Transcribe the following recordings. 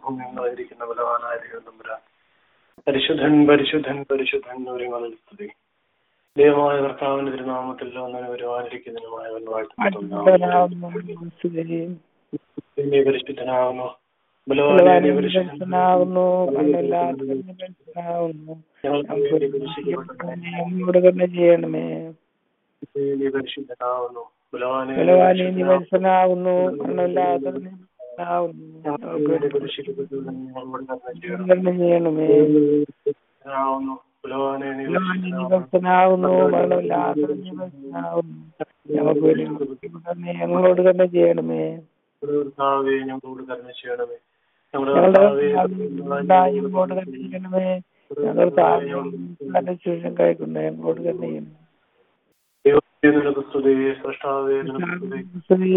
ഭൂമികളായിരിക്കുന്ന ബലവാനായ ദൈവം തമ്പുരാൻ പരിശുദ്ധൻ പരിശുദ്ധൻ പരിശുദ്ധൻ ഒരുങ്ങളിൽ സ്തുതി ദൈവമായ കർത്താവിന്റെ തിരുനാമത്തിൽ ഒന്നിനെ വരുവാനിരിക്കുന്നതിനുമായ പരിശുദ്ധനാകുന്നു പരിശുദ്ധനാകുന്നു ബലവാനായ നീ പരിശുദ്ധൻ പരിശുദ്ധനാകുന്നു കണ്ണില്ലാത്തവന് പരിശുദ്ധനാകുന്നു ഞങ്ങൾക്ക് വേണ്ടി കുരിശിക്കപ്പെട്ടവനെ, ഞങ്ങളോട് തന്നെ ചെയ്യണമേ നീ പരിശുദ്ധനാകുന്നു ബലവാനെ ബലവാനെ നീ പരിശുദ്ധനാകുന്നു കണ്ണില്ലാത്തവന് പരിശുദ്ധനാകുന്നു ഞങ്ങൾക്ക് വേണ്ടി കുരിശിക്കപ്പെട്ടവനെ ഞങ്ങളോട് കരുണ ചെയ്യണം. തന്നെ ചെയ്യണമേ പരിശുദ്ധനാകുന്നു ബലവാനെ നീ ബലവാനെ നീ പരിശുദ്ധനാകുന്നു. പരിശുദ്ധനാകുന്നു മരണമില്ലാത്തവന് നീ പരിശുദ്ധനാകുന്നു ഞങ്ങൾക്ക് വേണ്ടി തന്നെ ഞങ്ങളോട് തന്നെ ചെയ്യണമേ കർത്താവേ ഞങ്ങളോട് കരുണ ചെയ്യണമേ ഞങ്ങളുടെ ഞങ്ങളുടെ കർത്താവേ, ഞങ്ങളോട് തന്നെ ചെയ്യണമേ ഞങ്ങൾ താഴെ ശുശ്രൂഷം കഴിക്കുന്നു ഞങ്ങളോട് തന്നെ ചെയ്യണം ദൈവമേ, നിനക്ക് സ്തുതി സൃഷ്ടാവേ നിനക്ക് സ്തുതി സ്ത്രീ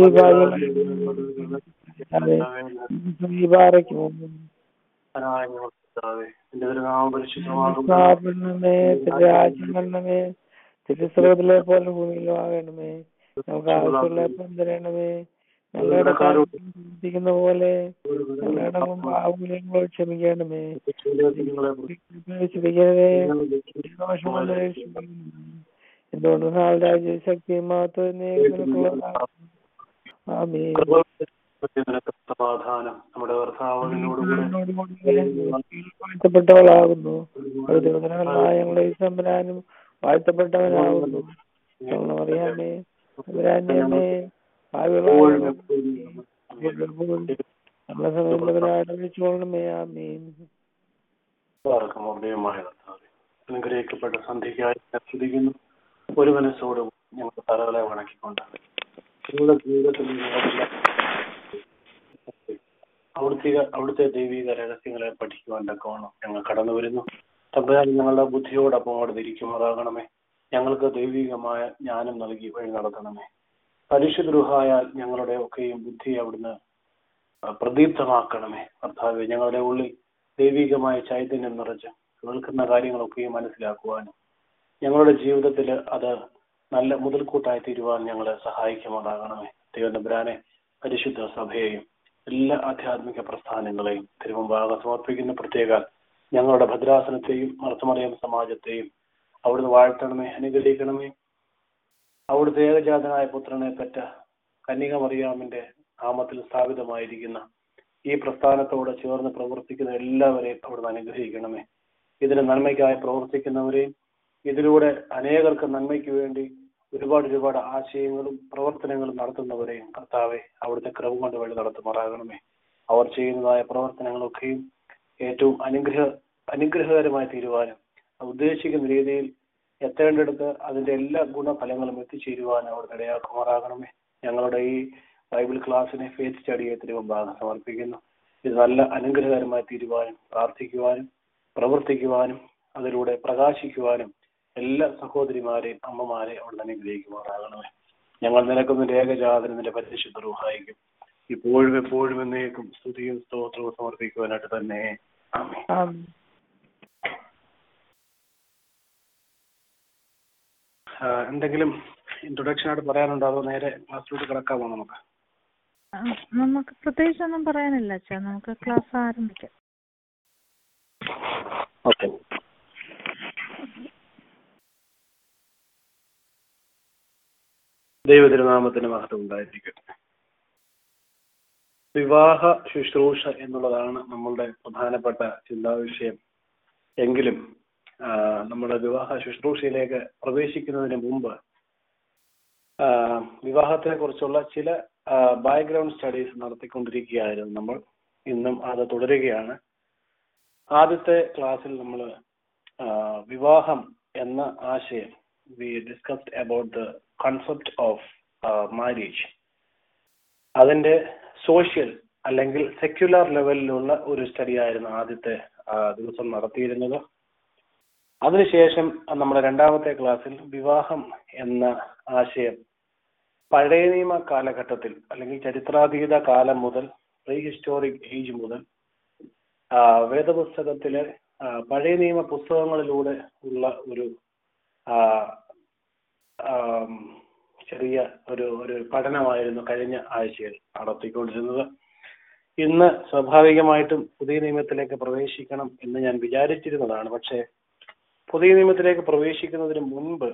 സ്ത്രീപാറയ്ക്കും അനായ ഞങ്ങളുടെ കർത്താവേ, നിന്റെ തിരുനാമം പരിശുദ്ധമാകും സ്ഥാപനമേ രാജ്യം വരണമേ തിരുസ്രോതിലെ പോലെ ഭൂമിയിലും ആകണമേ നമുക്ക് ആവശ്യമുള്ള എപ്പം തരണമേ ഞങ്ങളുടെ പ്രവർത്തിക്കുന്ന പോലെ ഞങ്ങളുടെ പാവങ്ങളോട് ക്ഷമിക്കണമേ ക്ഷമിക്കണമേ ദോഷമുള്ള എന്തുകൊണ്ട് നാളെ ശക്തി മാത്രമേ ആമേ നിനക്ക് സമാധാനം നമ്മുടെ കർത്താവിനോടുകൂടെ വാഴ്ത്തപ്പെട്ടവളാകുന്നു ദൈവത്തിനായ ഞങ്ങളെ ഈ സംബരാനും വാഴ്ത്തപ്പെട്ടവനാകുന്നു ഞങ്ങൾ അറിയാമേ സംബരാന്യമേ നമ്മളെ സമയത്ത് വെച്ചുകൊള്ളണമേ ആമീൻ പാർക്കുമോ ദൈവമായ കർത്താവേ അനുഗ്രഹിക്കപ്പെട്ട സന്ധ്യയ്ക്കായി ശ്രദ്ധിക്കുന്നു ഒരു മനസ്സോട് ഞങ്ങൾ തലകളെ വണക്കിക്കൊണ്ട് നിങ്ങളുടെ ജീവിതത്തിൽ നിങ്ങളുടെ അവിടുത്തെ അവിടുത്തെ ദൈവിക രഹസ്യങ്ങളെ പഠിക്കുവാൻ തക്കവണ്ണം ഞങ്ങൾ കടന്നു വരുന്നു തമ്പുരാൻ ഞങ്ങളുടെ ബുദ്ധിയോടൊപ്പം അവിടെ തിരിക്കുമാറാകണമേ ഞങ്ങൾക്ക് ദൈവികമായ ജ്ഞാനം നൽകി വഴി നടത്തണമേ പരിശുദ്രൂഹായാൽ ഞങ്ങളുടെ ഒക്കെയും ബുദ്ധി അവിടുന്ന് ആ, പ്രദീപ്തമാക്കണമേ കർത്താവെ ഞങ്ങളുടെ ഉള്ളിൽ ദൈവികമായ ചൈതന്യം നിറച്ച് കേൾക്കുന്ന കാര്യങ്ങളൊക്കെയും മനസ്സിലാക്കുവാനും ഞങ്ങളുടെ ജീവിതത്തിൽ അത് നല്ല മുതൽക്കൂട്ടായി തീരുവാൻ ഞങ്ങളെ സഹായിക്കുമാറാകണമേ തിരുവനന്തപുരാനെ പരിശുദ്ധ സഭയെയും എല്ലാ ആധ്യാത്മിക പ്രസ്ഥാനങ്ങളെയും തിരുമുമ്പാകെ സമർപ്പിക്കുന്ന പ്രത്യേക ഞങ്ങളുടെ ഭദ്രാസനത്തെയും മർത്തമറിയം സമാജത്തെയും അവിടുന്ന് വാഴ്ത്തണമേ അനുഗ്രഹിക്കണമേ അവിടുത്തെ ഏകജാതനായ പുത്രനെ പെറ്റ കന്യക മറിയാമിന്റെ നാമത്തിൽ സ്ഥാപിതമായിരിക്കുന്ന ഈ പ്രസ്ഥാനത്തോട് ചേർന്ന് പ്രവർത്തിക്കുന്ന എല്ലാവരെയും അവിടുന്ന് അനുഗ്രഹിക്കണമേ ഇതിന് നന്മയ്ക്കായി പ്രവർത്തിക്കുന്നവരെയും ഇതിലൂടെ അനേകർക്ക് നന്മയ്ക്ക് വേണ്ടി ഒരുപാട് ഒരുപാട് ആശയങ്ങളും പ്രവർത്തനങ്ങളും നടത്തുന്നവരെയും കർത്താവെ അവിടുത്തെ ക്രമ കൊണ്ട് വഴി നടത്തുമാറാകണമേ അവർ ചെയ്യുന്നതായ പ്രവർത്തനങ്ങളൊക്കെയും ഏറ്റവും അനുഗ്രഹ അനുഗ്രഹകരമായി തീരുവാനും ഉദ്ദേശിക്കുന്ന രീതിയിൽ എത്തേണ്ടടുത്ത് അതിന്റെ എല്ലാ ഗുണഫലങ്ങളും എത്തിച്ചേരുവാനും അവിടെ ഇടയാക്കുമാറാകണമേ ഞങ്ങളുടെ ഈ ബൈബിൾ ക്ലാസ്സിനെ ഫേസ് സ്റ്റഡിയെ തിരുവമ്പാകം സമർപ്പിക്കുന്നു ഇത് നല്ല അനുഗ്രഹകരമായി തീരുവാനും പ്രാർത്ഥിക്കുവാനും പ്രവർത്തിക്കുവാനും അതിലൂടെ പ്രകാശിക്കുവാനും എല്ലാ സഹോദരിമാരെയും അമ്മമാരെയും അവിടെ അനുഗ്രഹിക്കുമാറാകണമേ ഞങ്ങൾ നിനക്കൊന്നും ഏകജാതന നിന്റെ പരിശുദ്ധ റൂഹായിക്കും ഇപ്പോഴും എപ്പോഴും എന്നേക്കും സ്തുതിയും സ്തോത്രവും സമർപ്പിക്കുവാനായിട്ട് തന്നെ ആമേൻ ആമീൻ ആ, എന്തെങ്കിലും ഇൻട്രൊഡക്ഷൻ ആയിട്ട് പറയാനുണ്ടോ അതോ നേരെ ക്ലാസ്സിലോട്ട് കിടക്കാമോ നമുക്ക് ആ, നമുക്ക് പ്രത്യേകിച്ചൊന്നും പറയാനില്ല അച്ഛാ നമുക്ക് ക്ലാസ് ആരംഭിക്കാം ഓക്കെ ദൈവതിരുനാമത്തിന് മഹത്വം ഉണ്ടായിരിക്കട്ടെ വിവാഹ ശുശ്രൂഷ എന്നുള്ളതാണ് നമ്മളുടെ പ്രധാനപ്പെട്ട ചിന്താവിഷയം എങ്കിലും ആ, നമ്മുടെ വിവാഹ ശുശ്രൂഷയിലേക്ക് പ്രവേശിക്കുന്നതിന് മുമ്പ് ആ, വിവാഹത്തെ കുറിച്ചുള്ള ചില ബാക്ക്ഗ്രൗണ്ട് സ്റ്റഡീസ് നടത്തിക്കൊണ്ടിരിക്കുകയായിരുന്നു നമ്മൾ ഇന്നും അത് തുടരുകയാണ് ആദ്യത്തെ ക്ലാസ്സിൽ നമ്മൾ വിവാഹം എന്ന ആശയം we discussed about the concept of marriage അതിന്റെ സോഷ്യൽ അല്ലെങ്കിൽ സെക്യുലർ ലെവലിലുള്ള ഒരു സ്റ്റഡി ആയിരുന്നു ആദ്യത്തെ ആ, ദിവസം നടത്തിയിരുന്നത് അതിനുശേഷം നമ്മുടെ രണ്ടാമത്തെ ക്ലാസ്സിൽ വിവാഹം എന്ന ആശയം പഴയ നിയമ കാലഘട്ടത്തിൽ അല്ലെങ്കിൽ ചരിത്രാതീത കാലം മുതൽ പ്രീ ഹിസ്റ്റോറിക് ഏജ് മുതൽ ആ, വേദപുസ്തകത്തിലെ ആ, പഴയ നിയമ പുസ്തകങ്ങളിലൂടെ ഉള്ള ഒരു ആ, ആം, ചെറിയ ഒരു ഒരു പഠനമായിരുന്നു കഴിഞ്ഞ ആഴ്ചയിൽ നടത്തിക്കൊണ്ടിരുന്നത് ഇന്ന് സ്വാഭാവികമായിട്ടും പുതിയ നിയമത്തിലേക്ക് പ്രവേശിക്കണം എന്ന് ഞാൻ വിചാരിച്ചിരുന്നതാണ് പക്ഷേ പുതിയ നിയമത്തിലേക്ക് പ്രവേശിക്കുന്നതിന് മുൻപ്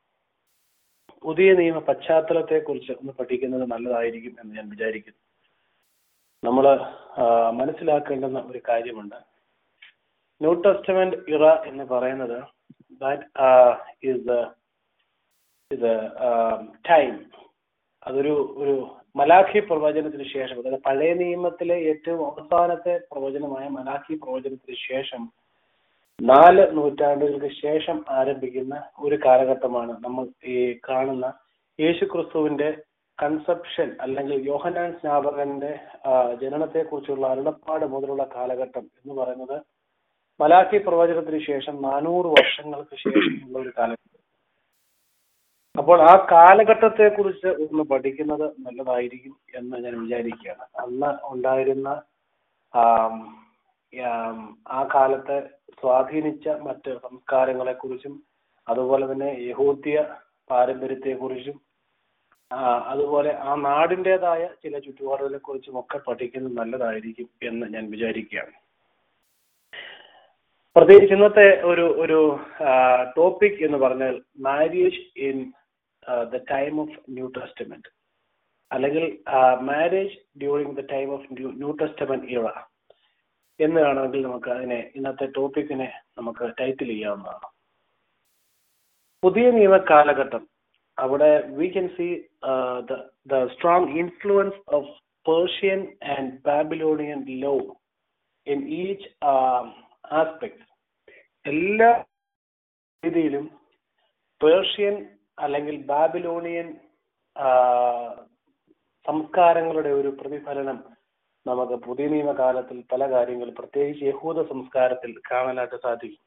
പുതിയ നിയമ പശ്ചാത്തലത്തെ കുറിച്ച് ഒന്ന് പഠിക്കുന്നത് നല്ലതായിരിക്കും എന്ന് ഞാൻ വിചാരിക്കുന്നു നമ്മൾ മനസ്സിലാക്കേണ്ടുന്ന ഒരു കാര്യമുണ്ട് ന്യൂ ടെസ്റ്റമെന്റ് ഇറ എന്ന് പറയുന്നത് ദാറ്റ് ഇസ് ദ ഇത് ടൈം അതൊരു ഒരു മലാഖി പ്രവചനത്തിന് ശേഷം അതായത് പഴയ നിയമത്തിലെ ഏറ്റവും അവസാനത്തെ പ്രവചനമായ മലാഖി പ്രവചനത്തിന് ശേഷം നാല് നൂറ്റാണ്ടുകൾക്ക് ശേഷം ആരംഭിക്കുന്ന ഒരു കാലഘട്ടമാണ് നമ്മൾ ഈ കാണുന്ന യേശു ക്രിസ്തുവിന്റെ കൺസെപ്ഷൻ അല്ലെങ്കിൽ യോഹനാൻ സ്നാപകന്റെ ജനനത്തെ കുറിച്ചുള്ള അരുളപ്പാട് മുതലുള്ള കാലഘട്ടം എന്ന് പറയുന്നത് മലാഖി പ്രവചനത്തിന് ശേഷം നാനൂറ് വർഷങ്ങൾക്ക് ശേഷമുള്ള ഒരു കാലഘട്ടം അപ്പോൾ ആ കാലഘട്ടത്തെ കുറിച്ച് ഒന്ന് പഠിക്കുന്നത് നല്ലതായിരിക്കും എന്ന് ഞാൻ വിചാരിക്കുകയാണ് അന്ന് ഉണ്ടായിരുന്ന ആം, ആം, ആ കാലത്തെ സ്വാധീനിച്ച മറ്റ് സംസ്കാരങ്ങളെ കുറിച്ചും അതുപോലെ തന്നെ യഹൂദ്യ പാരമ്പര്യത്തെ കുറിച്ചും അതുപോലെ ആ നാടിൻ്റെതായ ചില ചുറ്റുപാടുകളെ കുറിച്ചും ഒക്കെ പഠിക്കുന്നത് നല്ലതായിരിക്കും എന്ന് ഞാൻ വിചാരിക്കുകയാണ് പ്രത്യേകിച്ച് ഇന്നത്തെ ഒരു ഒരു ടോപ്പിക് എന്ന് പറഞ്ഞാൽ marriage in the time of New Testament അല്ലെങ്കിൽ marriage during the time of New Testament era എന്ന് വേണമെങ്കിൽ നമുക്ക് അതിനെ ഇന്നത്തെ ടോപ്പിക്കിനെ നമുക്ക് ടൈറ്റിൽ ചെയ്യാവുന്നതാണ് പുതിയ നിയമ കാലഘട്ടം അവിടെ we can see the strong influence of Persian and Babylonian law in each aspect എല്ലാ രീതിയിലും പേർഷ്യൻ അല്ലെങ്കിൽ ബാബിലോണിയൻ ആ, സംസ്കാരങ്ങളുടെ ഒരു പ്രതിഫലനം നമുക്ക് പുതിയ നിയമകാലത്തിൽ പല കാര്യങ്ങൾ പ്രത്യേകിച്ച് യഹൂദ സംസ്കാരത്തിൽ കാണാനായിട്ട് സാധിക്കും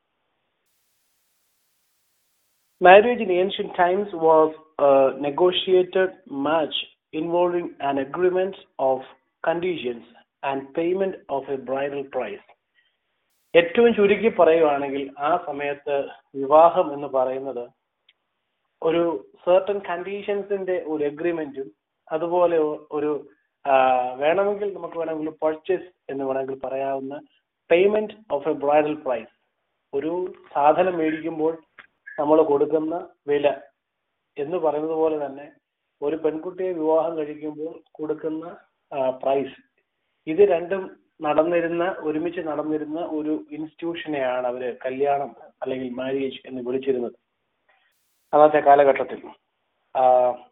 Marriage in ancient times was a negotiated match involving an agreement of conditions and payment of a bridal price. ഏറ്റവും ചുരുക്കി പറയുവാണെങ്കിൽ ആ സമയത്ത് വിവാഹം എന്ന് പറയുന്നത് ഒരു സർട്ടൻ കണ്ടീഷൻസിന്റെ ഒരു എഗ്രിമെന്റും അതുപോലെ ഒ- ഒരു ആ, വേണമെങ്കിൽ നമുക്ക് വേണമെങ്കിൽ പർച്ചേസ് എന്ന് വേണമെങ്കിൽ പറയാവുന്ന payment of a bridal price ഒരു സാധനം മേടിക്കുമ്പോൾ നമ്മൾ കൊടുക്കുന്ന വില എന്ന് പറയുന്നത് പോലെ തന്നെ ഒരു പെൺകുട്ടിയെ വിവാഹം കഴിക്കുമ്പോൾ കൊടുക്കുന്ന പ്രൈസ് ഇത് രണ്ടും നടന്നിരുന്ന ഒരുമിച്ച് നടന്നിരുന്ന ഒരു ഇൻസ്റ്റിറ്റ്യൂഷനെയാണ് അവര് കല്യാണം അല്ലെങ്കിൽ മാരേജ് എന്ന് വിളിച്ചിരുന്നത് അന്നത്തെ കാലഘട്ടത്തിൽ ആ,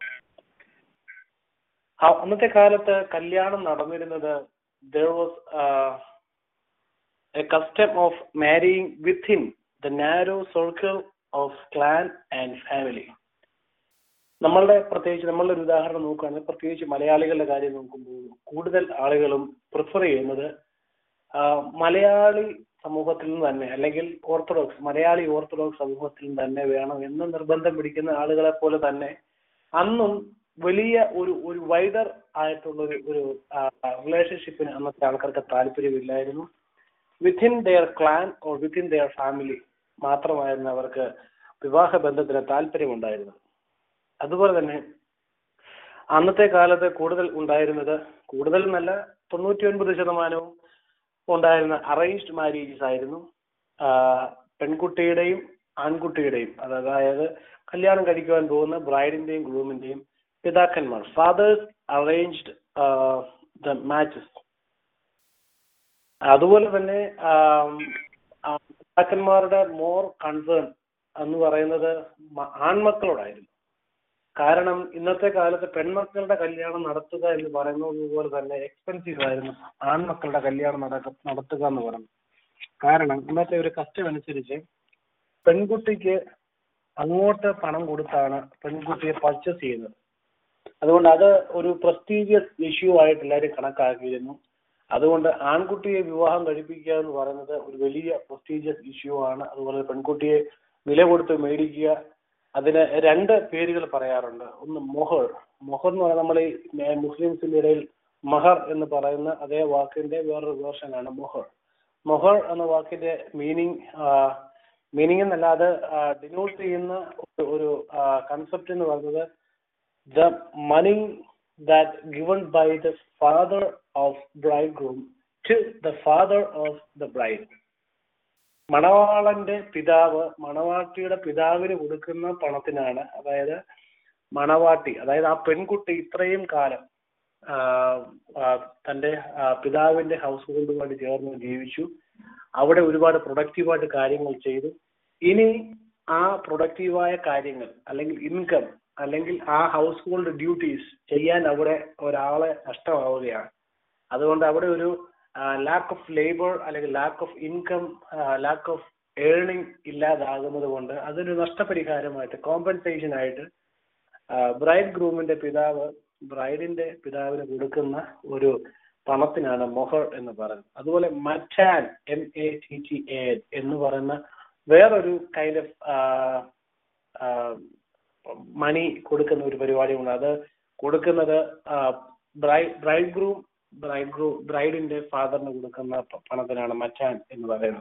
ആ, അന്നത്തെ കാലത്ത് കല്യാണം നടന്നിരുന്നത് there was uh, a custom of marrying within the narrow circle of clan and family നമ്മളുടെ പ്രത്യേകിച്ച് നമ്മളുടെ ഒരു ഉദാഹരണം നോക്കുകയാണെങ്കിൽ പ്രത്യേകിച്ച് മലയാളികളുടെ കാര്യം നോക്കുമ്പോൾ കൂടുതൽ ആളുകളും പ്രിഫർ ചെയ്യുന്നത് ആ, മലയാളി സമൂഹത്തിൽ നിന്ന് തന്നെ അല്ലെങ്കിൽ ഓർത്തഡോക്സ് മലയാളി ഓർത്തഡോക്സ് സമൂഹത്തിൽ നിന്ന് തന്നെ വേണം എന്ന് നിർബന്ധം പിടിക്കുന്ന ആളുകളെ പോലെ തന്നെ അന്നും വലിയ ഒരു ഒരു വൈഡർ ആയിട്ടുള്ള ഒരു ഒരു റിലേഷൻഷിപ്പിന് അന്നത്തെ ആൾക്കാർക്ക് താല്പര്യമില്ലായിരുന്നു within their clan or within their family മാത്രമായിരുന്നു അവർക്ക് വിവാഹ ബന്ധത്തിന് താല്പര്യമുണ്ടായിരുന്നത് അതുപോലെ തന്നെ അന്നത്തെ കാലത്ത് കൂടുതൽ ഉണ്ടായിരുന്നത് കൂടുതൽ എന്നല്ല തൊണ്ണൂറ്റി ഒൻപത് ശതമാനവും ഉണ്ടായിരുന്ന അറേഞ്ച്ഡ് മാരേജസ് ആയിരുന്നു ആ, പെൺകുട്ടിയുടെയും ആൺകുട്ടിയുടെയും അത് അതായത് കല്യാണം കഴിക്കുവാൻ പോകുന്ന ബ്രൈഡിന്റെയും ഗ്രൂമിന്റെയും പിതാക്കന്മാർ ഫാദേഴ്സ് അറേഞ്ച്ഡ് ദ മാച്ചസ് അതുപോലെ തന്നെ ആം, ആ, പിതാക്കന്മാരുടെ മോർ കൺസേൺ എന്ന് പറയുന്നത് മ- ആൺമക്കളോടായിരുന്നു കാരണം ഇന്നത്തെ കാലത്ത് പെൺമക്കളുടെ കല്യാണം നടത്തുക എന്ന് പറയുന്നത് പോലെ തന്നെ എക്സ്പെൻസീവ് ആയിരുന്നു ആൺമക്കളുടെ കല്യാണം നടക്ക നടത്തുക എന്ന് പറയുന്നത് കാരണം ഇന്നത്തെ ഒരു കസ്റ്റം അനുസരിച്ച് പെൺകുട്ടിക്ക് അങ്ങോട്ട് പണം കൊടുത്താണ് പെൺകുട്ടിയെ പർച്ചേസ് ചെയ്യുന്നത് അതുകൊണ്ട് അത് ഒരു പ്രസ്റ്റീജിയസ് ഇഷ്യൂ ആയിട്ട് എല്ലാവരും കണക്കാക്കിയിരുന്നു അതുകൊണ്ട് ആൺകുട്ടിയെ വിവാഹം കഴിപ്പിക്കുക എന്ന് പറയുന്നത് ഒരു വലിയ പ്രസ്റ്റീജിയസ് ഇഷ്യൂ ആണ് അതുപോലെ പെൺകുട്ടിയെ വില കൊടുത്ത് മേടിക്കുക അതിന് രണ്ട് പേരുകൾ പറയാറുണ്ട് ഒന്ന് മൊഹർ മൊഹർ എന്ന് പറഞ്ഞാൽ നമ്മൾ ഈ മുസ്ലിംസിന്റെ ഇടയിൽ മഹർ എന്ന് പറയുന്ന അതേ വാക്കിന്റെ വേറൊരു വേർഷൻ ആണ് മൊഹർ മൊഹർ എന്ന വാക്കിന്റെ മീനിങ് മീനിങ് എന്നല്ല അത് ഡിനോട്ട് ചെയ്യുന്ന ഒരു- ഒരു കൺസെപ്റ്റ് എന്ന് പറയുന്നത് the money that given by the father of bridegroom to the father of the bride. മണവാളന്റെ പിതാവ് മണവാട്ടിയുടെ പിതാവിന് കൊടുക്കുന്ന പണത്തിനാണ് അതായത് മണവാട്ടി അതായത് ആ പെൺകുട്ടി ഇത്രയും കാലം ആ, ആ, തന്റെ ആ, പിതാവിന്റെ ഹൗസ് ഹോൾഡുമായിട്ട് ചേർന്ന് ജീവിച്ചു അവിടെ ഒരുപാട് പ്രൊഡക്റ്റീവായിട്ട് കാര്യങ്ങൾ ചെയ്തു ഇനി ആ പ്രൊഡക്റ്റീവായ കാര്യങ്ങൾ അല്ലെങ്കിൽ ഇൻകം അല്ലെങ്കിൽ ആ ഹൗസ് ഹോൾഡ് ഡ്യൂട്ടീസ് ചെയ്യാൻ അവിടെ ഒരാളെ നഷ്ടമാവുകയാണ് അതുകൊണ്ട് അവിടെ ഒരു ലാക്ക് ഓഫ് ലേബർ അല്ലെങ്കിൽ lack of income lack of earning ഇല്ലാതാകുന്നത് കൊണ്ട് അതൊരു നഷ്ടപരിഹാരമായിട്ട് കോമ്പൻസേഷൻ ആയിട്ട് ബ്രൈഡ് ഗ്രൂമിന്റെ പിതാവ് ബ്രൈഡിന്റെ പിതാവിന് കൊടുക്കുന്ന ഒരു പണത്തിനാണ് മൊഹർ എന്ന് പറയുന്നത് അതുപോലെ mattan M A T T A എന്ന് പറയുന്ന വേറൊരു കൈൻഡ് ഓഫ് മണി കൊടുക്കുന്ന ഒരു പരിപാടിയുണ്ട് അത് കൊടുക്കുന്നത് ബ്രൈഡ് ഗ്രൂം ബ്രൈഡ് ഗ്രൂ ബ്രൈഡിന്റെ ഫാദറിന് കൊടുക്കുന്ന പ- പണത്തിനാണ് മറ്റാൻ എന്ന് പറയുന്നത്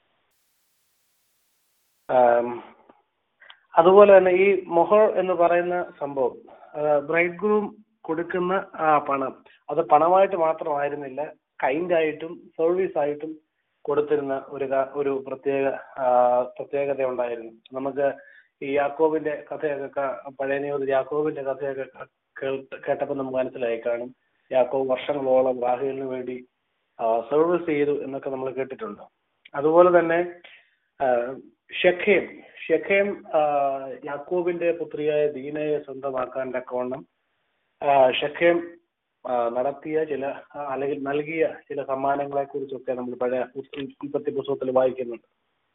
ആം, അതുപോലെ തന്നെ ഈ മൊഹർ എന്ന് പറയുന്ന സംഭവം ബ്രൈഡ് ഗ്രൂം കൊടുക്കുന്ന ആ പണം അത് പണമായിട്ട് മാത്രമായിരുന്നില്ല കൈൻഡ് ആയിട്ടും സർവീസ് ആയിട്ടും കൊടുത്തിരുന്ന ഒരു ക- ഒരു പ്രത്യേക ആ, പ്രത്യേകത ഉണ്ടായിരുന്നു നമുക്ക് ഈ യാക്കോബിന്റെ കഥയൊക്കെ ക- പഴയ നിയമത്തിൽ യാക്കോബിന്റെ കഥയൊക്കെ ക- കേൾ- കേട്ടപ്പോൾ നമുക്ക് മനസ്സിലായി കാണും യാക്കോബ് വർഷങ്ങളോളം റാഹേലിന് വേണ്ടി സർവീസ് ചെയ്തു എന്നൊക്കെ നമ്മൾ കേട്ടിട്ടുണ്ട് അതുപോലെ തന്നെ ആ, ഷെഖേം ഷെഖേം ആ, യാക്കോബിന്റെ പുത്രിയായ ദീനയെ സ്വന്തമാക്കാൻ തക്കവണ്ണം ആ, ഷെഖേം ആ, നടത്തിയ ചില ആ, അല്ലെങ്കിൽ നൽകിയ ചില സമ്മാനങ്ങളെ കുറിച്ചൊക്കെ നമ്മൾ പഴയ ഉൽ- ഉൽപ്പത്തി പുസ്തകത്തിൽ വായിക്കുന്നുണ്ട്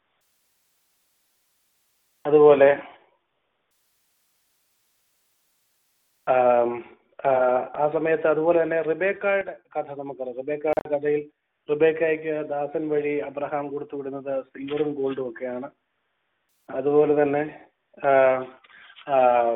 അതുപോലെ ആം, ആ, ആ സമയത്ത് അതുപോലെ തന്നെ റിബേക്കയുടെ കഥ നമുക്കറിയാം റിബേക്കയുടെ കഥയിൽ റിബേക്കയ്ക്ക് ദാസൻ വഴി അബ്രഹാം കൊടുത്തു വിടുന്നത് സിൽവറും ഗോൾഡും ഒക്കെയാണ് അതുപോലെ തന്നെ ആ, ആ,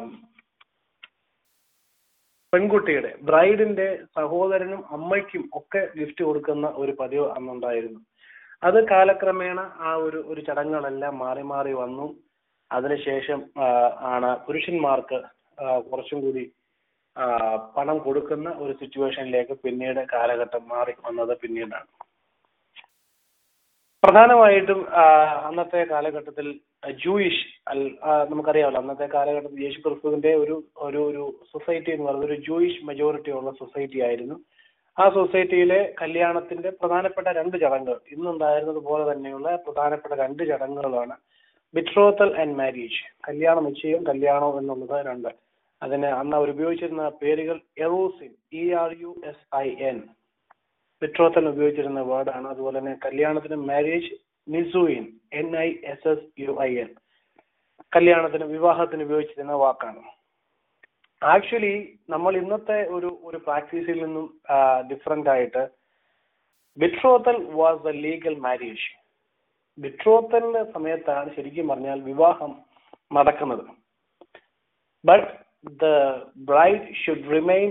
പെൺകുട്ടിയുടെ ബ്രൈഡിന്റെ സഹോദരനും അമ്മയ്ക്കും ഒക്കെ ഗിഫ്റ്റ് കൊടുക്കുന്ന ഒരു പതിവ് അന്നുണ്ടായിരുന്നു അത് കാലക്രമേണ ആ ഒരു ഒരു ചടങ്ങുകളെല്ലാം മാറി മാറി വന്നു അതിനുശേഷം ആ, ആണ് പുരുഷന്മാർക്ക് ആ, കുറച്ചും കൂടി ആ, പണം കൊടുക്കുന്ന ഒരു സിറ്റുവേഷനിലേക്ക് പിന്നീട് കാലഘട്ടം മാറി വന്നത് പിന്നീടാണ് പ്രധാനമായിട്ടും ആ, അന്നത്തെ കാലഘട്ടത്തിൽ ജൂയിഷ് അൽ ആ, നമുക്കറിയാമല്ലോ അന്നത്തെ കാലഘട്ടത്തിൽ യേശു ക്രിസ്തുവിന്റെ ഒരു ഒരു ഒരു സൊസൈറ്റി എന്ന് പറയുന്നത് ഒരു ജൂയിഷ് മെജോറിറ്റി ഉള്ള സൊസൈറ്റി ആയിരുന്നു ആ സൊസൈറ്റിയിലെ കല്യാണത്തിന്റെ പ്രധാനപ്പെട്ട രണ്ട് ചടങ്ങുകൾ ഇന്നുണ്ടായിരുന്നത് പോലെ തന്നെയുള്ള പ്രധാനപ്പെട്ട രണ്ട് ചടങ്ങുകളാണ് ബിട്രോത്തൽ ആൻഡ് മാരേജ് കല്യാണ നിശ്ചയം കല്യാണം എന്നുള്ളത് രണ്ട് അതിന് അന്ന് അവർ ഉപയോഗിച്ചിരുന്ന പേരുകൾ erusin E R U S I N betrothal ഉപയോഗിച്ചിരുന്ന വേർഡാണ് അതുപോലെ തന്നെ കല്യാണത്തിന് marriage nissuin N I S S U I N കല്യാണത്തിന് വിവാഹത്തിന് ഉപയോഗിച്ചിരുന്ന വാക്കാണ് ആക്ച്വലി നമ്മൾ ഇന്നത്തെ ഒരു ഒരു പ്രാക്ടീസിൽ നിന്നും ഡിഫറെന്റ് ആയിട്ട് betrothal was the legal marriage ബിട്രോത്തലിന്റെ സമയത്താണ് ശരിക്കും പറഞ്ഞാൽ വിവാഹം നടക്കുന്നത് but the bride should remain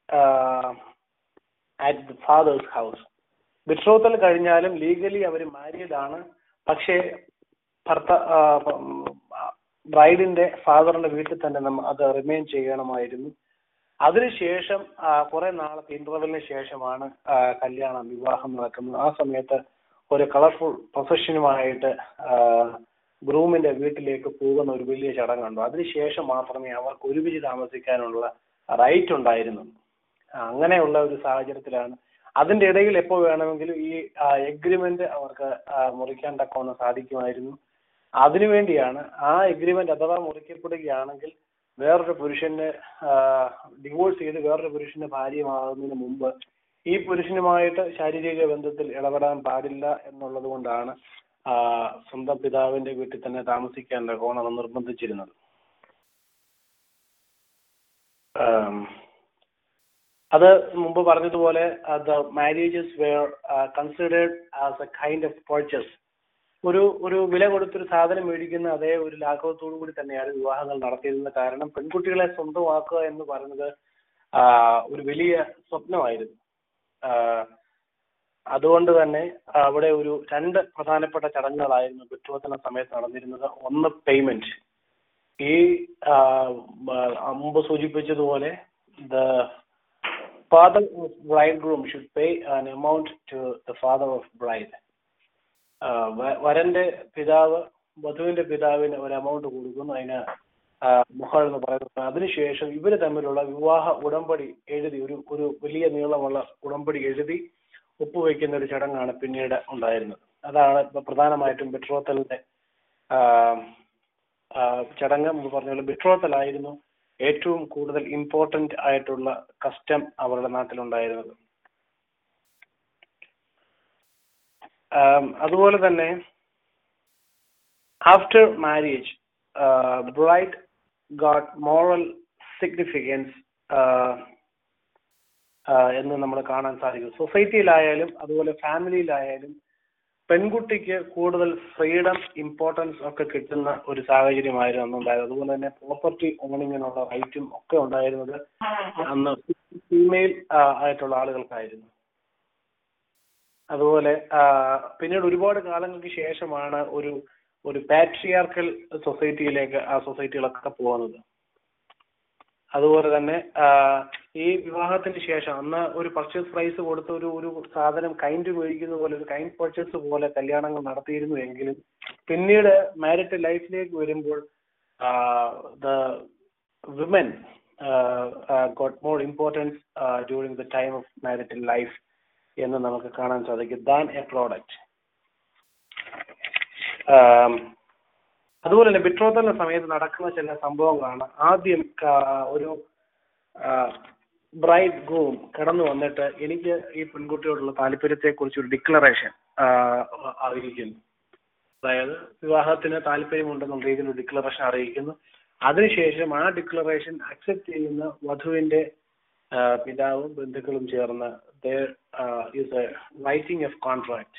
at the father's house betrothal കഴിഞ്ഞാലും ലീഗലി അവർ മാരീഡ് ആണ് പക്ഷേ ഭർത്ത ബ്രൈഡിന്റെ ഫാദറിന്റെ വീട്ടിൽ തന്നെ നമ്മ അത് റിമെയിൻ ചെയ്യണമായിരുന്നു അതിനുശേഷം ആ, കുറെ നാളത്തെ ഇന്റർവെലിന് ശേഷമാണ് ആ, കല്യാണം വിവാഹം നടക്കുന്നത് ആ സമയത്ത് ഒരു കളർഫുൾ പ്രൊഫഷനുമായിട്ട് ഗ്രൂമിന്റെ വീട്ടിലേക്ക് പോകുന്ന ഒരു വലിയ ചടങ്ങുണ്ട് അതിനുശേഷം മാത്രമേ അവർക്ക് ഒരുമിച്ച് താമസിക്കാനുള്ള റൈറ്റ് ഉണ്ടായിരുന്നു ആ, അങ്ങനെയുള്ള ഒരു സാഹചര്യത്തിലാണ് അതിന്റെ ഇടയിൽ എപ്പോ വേണമെങ്കിലും ഈ എഗ്രിമെന്റ് അവർക്ക് ആ, മുറിക്കാൻ തക്കവണ്ണം സാധിക്കുമായിരുന്നു അതിനുവേണ്ടിയാണ് ആ എഗ്രിമെന്റ് അഥവാ മുറിക്കപ്പെടുകയാണെങ്കിൽ വേറൊരു പുരുഷന് ഡിവോഴ്സ് ചെയ്ത് വേറൊരു പുരുഷന്റെ ഭാര്യമാകുന്നതിന് മുമ്പ് ഈ പുരുഷനുമായിട്ട് ശാരീരിക ബന്ധത്തിൽ ഇടപെടാൻ പാടില്ല എന്നുള്ളത് കൊണ്ടാണ് ആ, സ്വന്തം പിതാവിന്റെ വീട്ടിൽ തന്നെ താമസിക്കാൻ തക്കവണ്ണം നിർബന്ധിച്ചിരുന്നത് ആം, അത് മുമ്പ് പറഞ്ഞതുപോലെ the marriages were considered as a kind of purchase ഒരു ഒരു വില കൊടുത്തൊരു സാധനം മേടിക്കുന്ന അതേ ഒരു ലാഘവത്തോടു കൂടി തന്നെയാണ് വിവാഹങ്ങൾ നടത്തിയിരുന്നത് കാരണം പെൺകുട്ടികളെ സ്വന്തമാക്കുക എന്ന് പറയുന്നത് ആ, ഒരു വലിയ സ്വപ്നമായിരുന്നു ആ, അതുകൊണ്ട് തന്നെ അവിടെ ഒരു രണ്ട് പ്രധാനപ്പെട്ട ചടങ്ങുകളായിരുന്നു ബിട്രോത്തന സമയത്ത് നടന്നിരുന്നത് ഒന്ന് പേയ്മെന്റ് ഈ ആ, മ- മുമ്പ് സൂചിപ്പിച്ചതുപോലെ the father of bridegroom should pay an amount to the father of bride. ആ, വ- വരന്റെ പിതാവ് വധുവിന്റെ പിതാവിന് ഒരു എമൗണ്ട് കൊടുക്കുന്നു അതിന് ആ, മുഹർ എന്ന് പറയുന്നത് അതിനുശേഷം ഇവര് തമ്മിലുള്ള വിവാഹ ഉടമ്പടി എഴുതി ഒരു ഒരു വലിയ നീളമുള്ള ഉടമ്പടി എഴുതി ഒപ്പുവെക്കുന്ന ഒരു ചടങ്ങാണ് പിന്നീട് ഉണ്ടായിരുന്നത് അതാണ് ഇപ്പൊ പ്രധാനമായിട്ടും ബിട്രോത്തലിന്റെ ആ, ആ, ചടങ്ങ് എന്ന് പറഞ്ഞ പോലെ ബിട്രോത്തലായിരുന്നു ഏറ്റവും കൂടുതൽ ഇമ്പോർട്ടന്റ് ആയിട്ടുള്ള കസ്റ്റം അവരുടെ നാട്ടിലുണ്ടായിരുന്നത് ആം, അതുപോലെ തന്നെ after marriage bride got moral significance എന്ന് നമ്മൾ കാണാൻ സാധിക്കും സൊസൈറ്റിയിലായാലും അതുപോലെ ഫാമിലിയിലായാലും പെൺകുട്ടിക്ക് കൂടുതൽ ഫ്രീഡം ഇമ്പോർട്ടൻസ് ഒക്കെ കിട്ടുന്ന ഒരു സാഹചര്യമായിരുന്നു അന്നുണ്ടായത് അതുപോലെ തന്നെ പ്രോപ്പർട്ടി ഓണിങ്ങിനുള്ള റൈറ്റും ഒക്കെ ഉണ്ടായിരുന്നത് അന്ന് ഫീമെയിൽ ആയിട്ടുള്ള ആളുകൾക്കായിരുന്നു അതുപോലെ ആ, പിന്നീട് ഒരുപാട് കാലങ്ങൾക്ക് ശേഷമാണ് ഒരു ഒരു പാട്രിയാർക്കൽ സൊസൈറ്റിയിലേക്ക് ആ സൊസൈറ്റികളൊക്കെ പോകുന്നത് അതുപോലെ തന്നെ ആ, ഈ വിവാഹത്തിന് ശേഷം അന്ന് ഒരു പർച്ചേസ് പ്രൈസ് കൊടുത്ത് ഒരു ഒരു സാധനം കൈൻഡ് മേടിക്കുന്ന പോലെ ഒരു കൈൻഡ് പർച്ചേസ് പോലെ കല്യാണങ്ങൾ നടത്തിയിരുന്നു എങ്കിലും പിന്നീട് മാരിറ്റ് ലൈഫിലേക്ക് വരുമ്പോൾ the women got more importance during the time of marital life എന്ന് നമുക്ക് കാണാൻ സാധിക്കും ദാൻ എ പ്രോഡക്റ്റ് അതുപോലെ തന്നെ ബിട്രോത്തലിന്റെ സമയത്ത് നടക്കുന്ന ചില സംഭവങ്ങളാണ് ആദ്യം ക- ഒരു ബ്രൈഡ് ഗ്രൂം കടന്നു വന്നിട്ട് എനിക്ക് ഈ പെൺകുട്ടിയോടുള്ള താല്പര്യത്തെ കുറിച്ച് ഒരു ഡിക്ലറേഷൻ അറിയിക്കുന്നു അതായത് വിവാഹത്തിന് താല്പര്യമുണ്ടെന്നുള്ള രീതിയിൽ ഒരു ഡിക്ലറേഷൻ അറിയിക്കുന്നു അതിനുശേഷം ആ ഡിക്ലറേഷൻ അക്സെപ്റ്റ് ചെയ്യുന്ന വധുവിന്റെ ആ, പിതാവും ബന്ധുക്കളും ചേർന്ന് is a writing of contract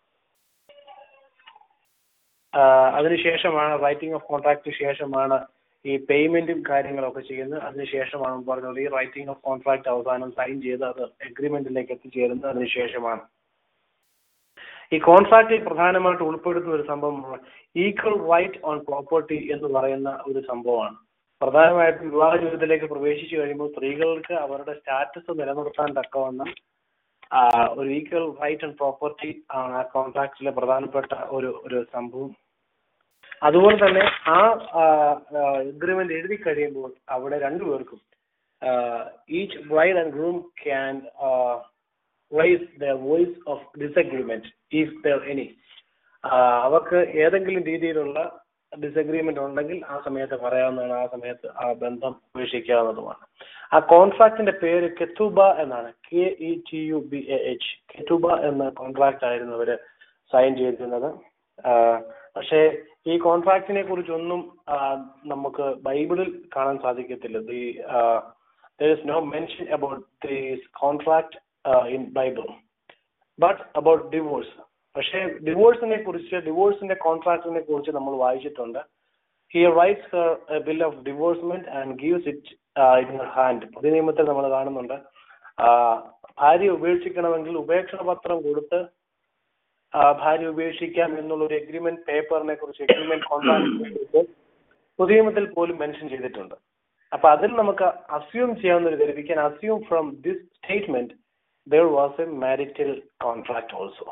അതിനുശേഷമാണ് റൈറ്റിംഗ് ഓഫ് കോൺട്രാക്ട് ശേഷമാണ് ഈ പേയ്മെന്റും കാര്യങ്ങളൊക്കെ ചെയ്യുന്നത് അതിനുശേഷമാണ് പറഞ്ഞത് ഈ റൈറ്റിംഗ് ഓഫ് കോൺട്രാക്ട് അവസാനം സൈൻ ചെയ്ത് അത് എഗ്രിമെന്റിലേക്ക് എത്തിച്ചേരുന്നത് അതിനുശേഷമാണ് ഈ കോൺട്രാക്റ്റിൽ പ്രധാനമായിട്ട് ഉൾപ്പെടുത്തുന്ന ഒരു സംഭവമാണ് ഈക്വൽ റൈറ്റ് ഓൺ പ്രോപ്പർട്ടി എന്ന് പറയുന്ന ഒരു സംഭവമാണ് പ്രധാനമായിട്ടും വിവാഹ ജീവിതത്തിലേക്ക് പ്രവേശിച്ചു കഴിയുമ്പോൾ സ്ത്രീകൾക്ക് അവരുടെ സ്റ്റാറ്റസ് നിലനിർത്താൻ തക്കവണ്ണം ആ, ഒരു ഈക്വൽ റൈറ്റ് ആൻഡ് പ്രോപ്പർട്ടി ആണ് ആ കോൺട്രാക്റ്റിലെ പ്രധാനപ്പെട്ട ഒരു ഒരു സംഭവം അതുപോലെ തന്നെ ആ എഗ്രിമെന്റ് എഴുതി കഴിയുമ്പോൾ അവിടെ രണ്ടുപേർക്കും each bride and groom can raise the voice of disagreement if there any അവർക്ക് ഏതെങ്കിലും രീതിയിലുള്ള ഡിസഗ്രിമെന്റ് ഉണ്ടെങ്കിൽ ആ സമയത്ത് പറയാവുന്നതാണ് ആ സമയത്ത് ആ ബന്ധം ഉപേക്ഷിക്കാവുന്നതുമാണ് ആ കോൺട്രാക്ടിന്റെ പേര് കെത്തുബ എന്നാണ് K E T U B A H ketubah എന്ന കോൺട്രാക്ട് ആയിരുന്നു അവര് സൈൻ ചെയ്തിരുന്നത് ആ, പക്ഷേ ഈ കോൺട്രാക്റ്റിനെ കുറിച്ചൊന്നും ആ, നമുക്ക് ബൈബിളിൽ കാണാൻ സാധിക്കത്തില്ല the there is no mention about this contract uh, in Bible. But about divorce. പക്ഷേ ഡിവോഴ്സിനെ കുറിച്ച് ഡിവോഴ്സിന്റെ കോൺട്രാക്റ്റിനെ കുറിച്ച് നമ്മൾ വായിച്ചിട്ടുണ്ട് he writes her bill of divorcement and gives it in her hand പുതിയ നിയമത്തിൽ നമ്മൾ കാണുന്നുണ്ട് ആ, ഭാര്യ ഉപേക്ഷിക്കണമെങ്കിൽ ഉപേക്ഷണ പത്രം കൊടുത്ത് ആ, ഭാര്യ ഉപേക്ഷിക്കാം എന്നുള്ള ഒരു എഗ്രിമെന്റ് പേപ്പറിനെ കുറിച്ച് എഗ്രിമെന്റ് കോൺട്രാക്റ്റിനെ കുറിച്ച് പുതിയ നിയമത്തിൽ പോലും മെൻഷൻ ചെയ്തിട്ടുണ്ട് അപ്പൊ അതിൽ നമുക്ക് അസ്യൂം ചെയ്യാവുന്ന ഒരു കാര്യം we can assume from this statement there was a marital contract also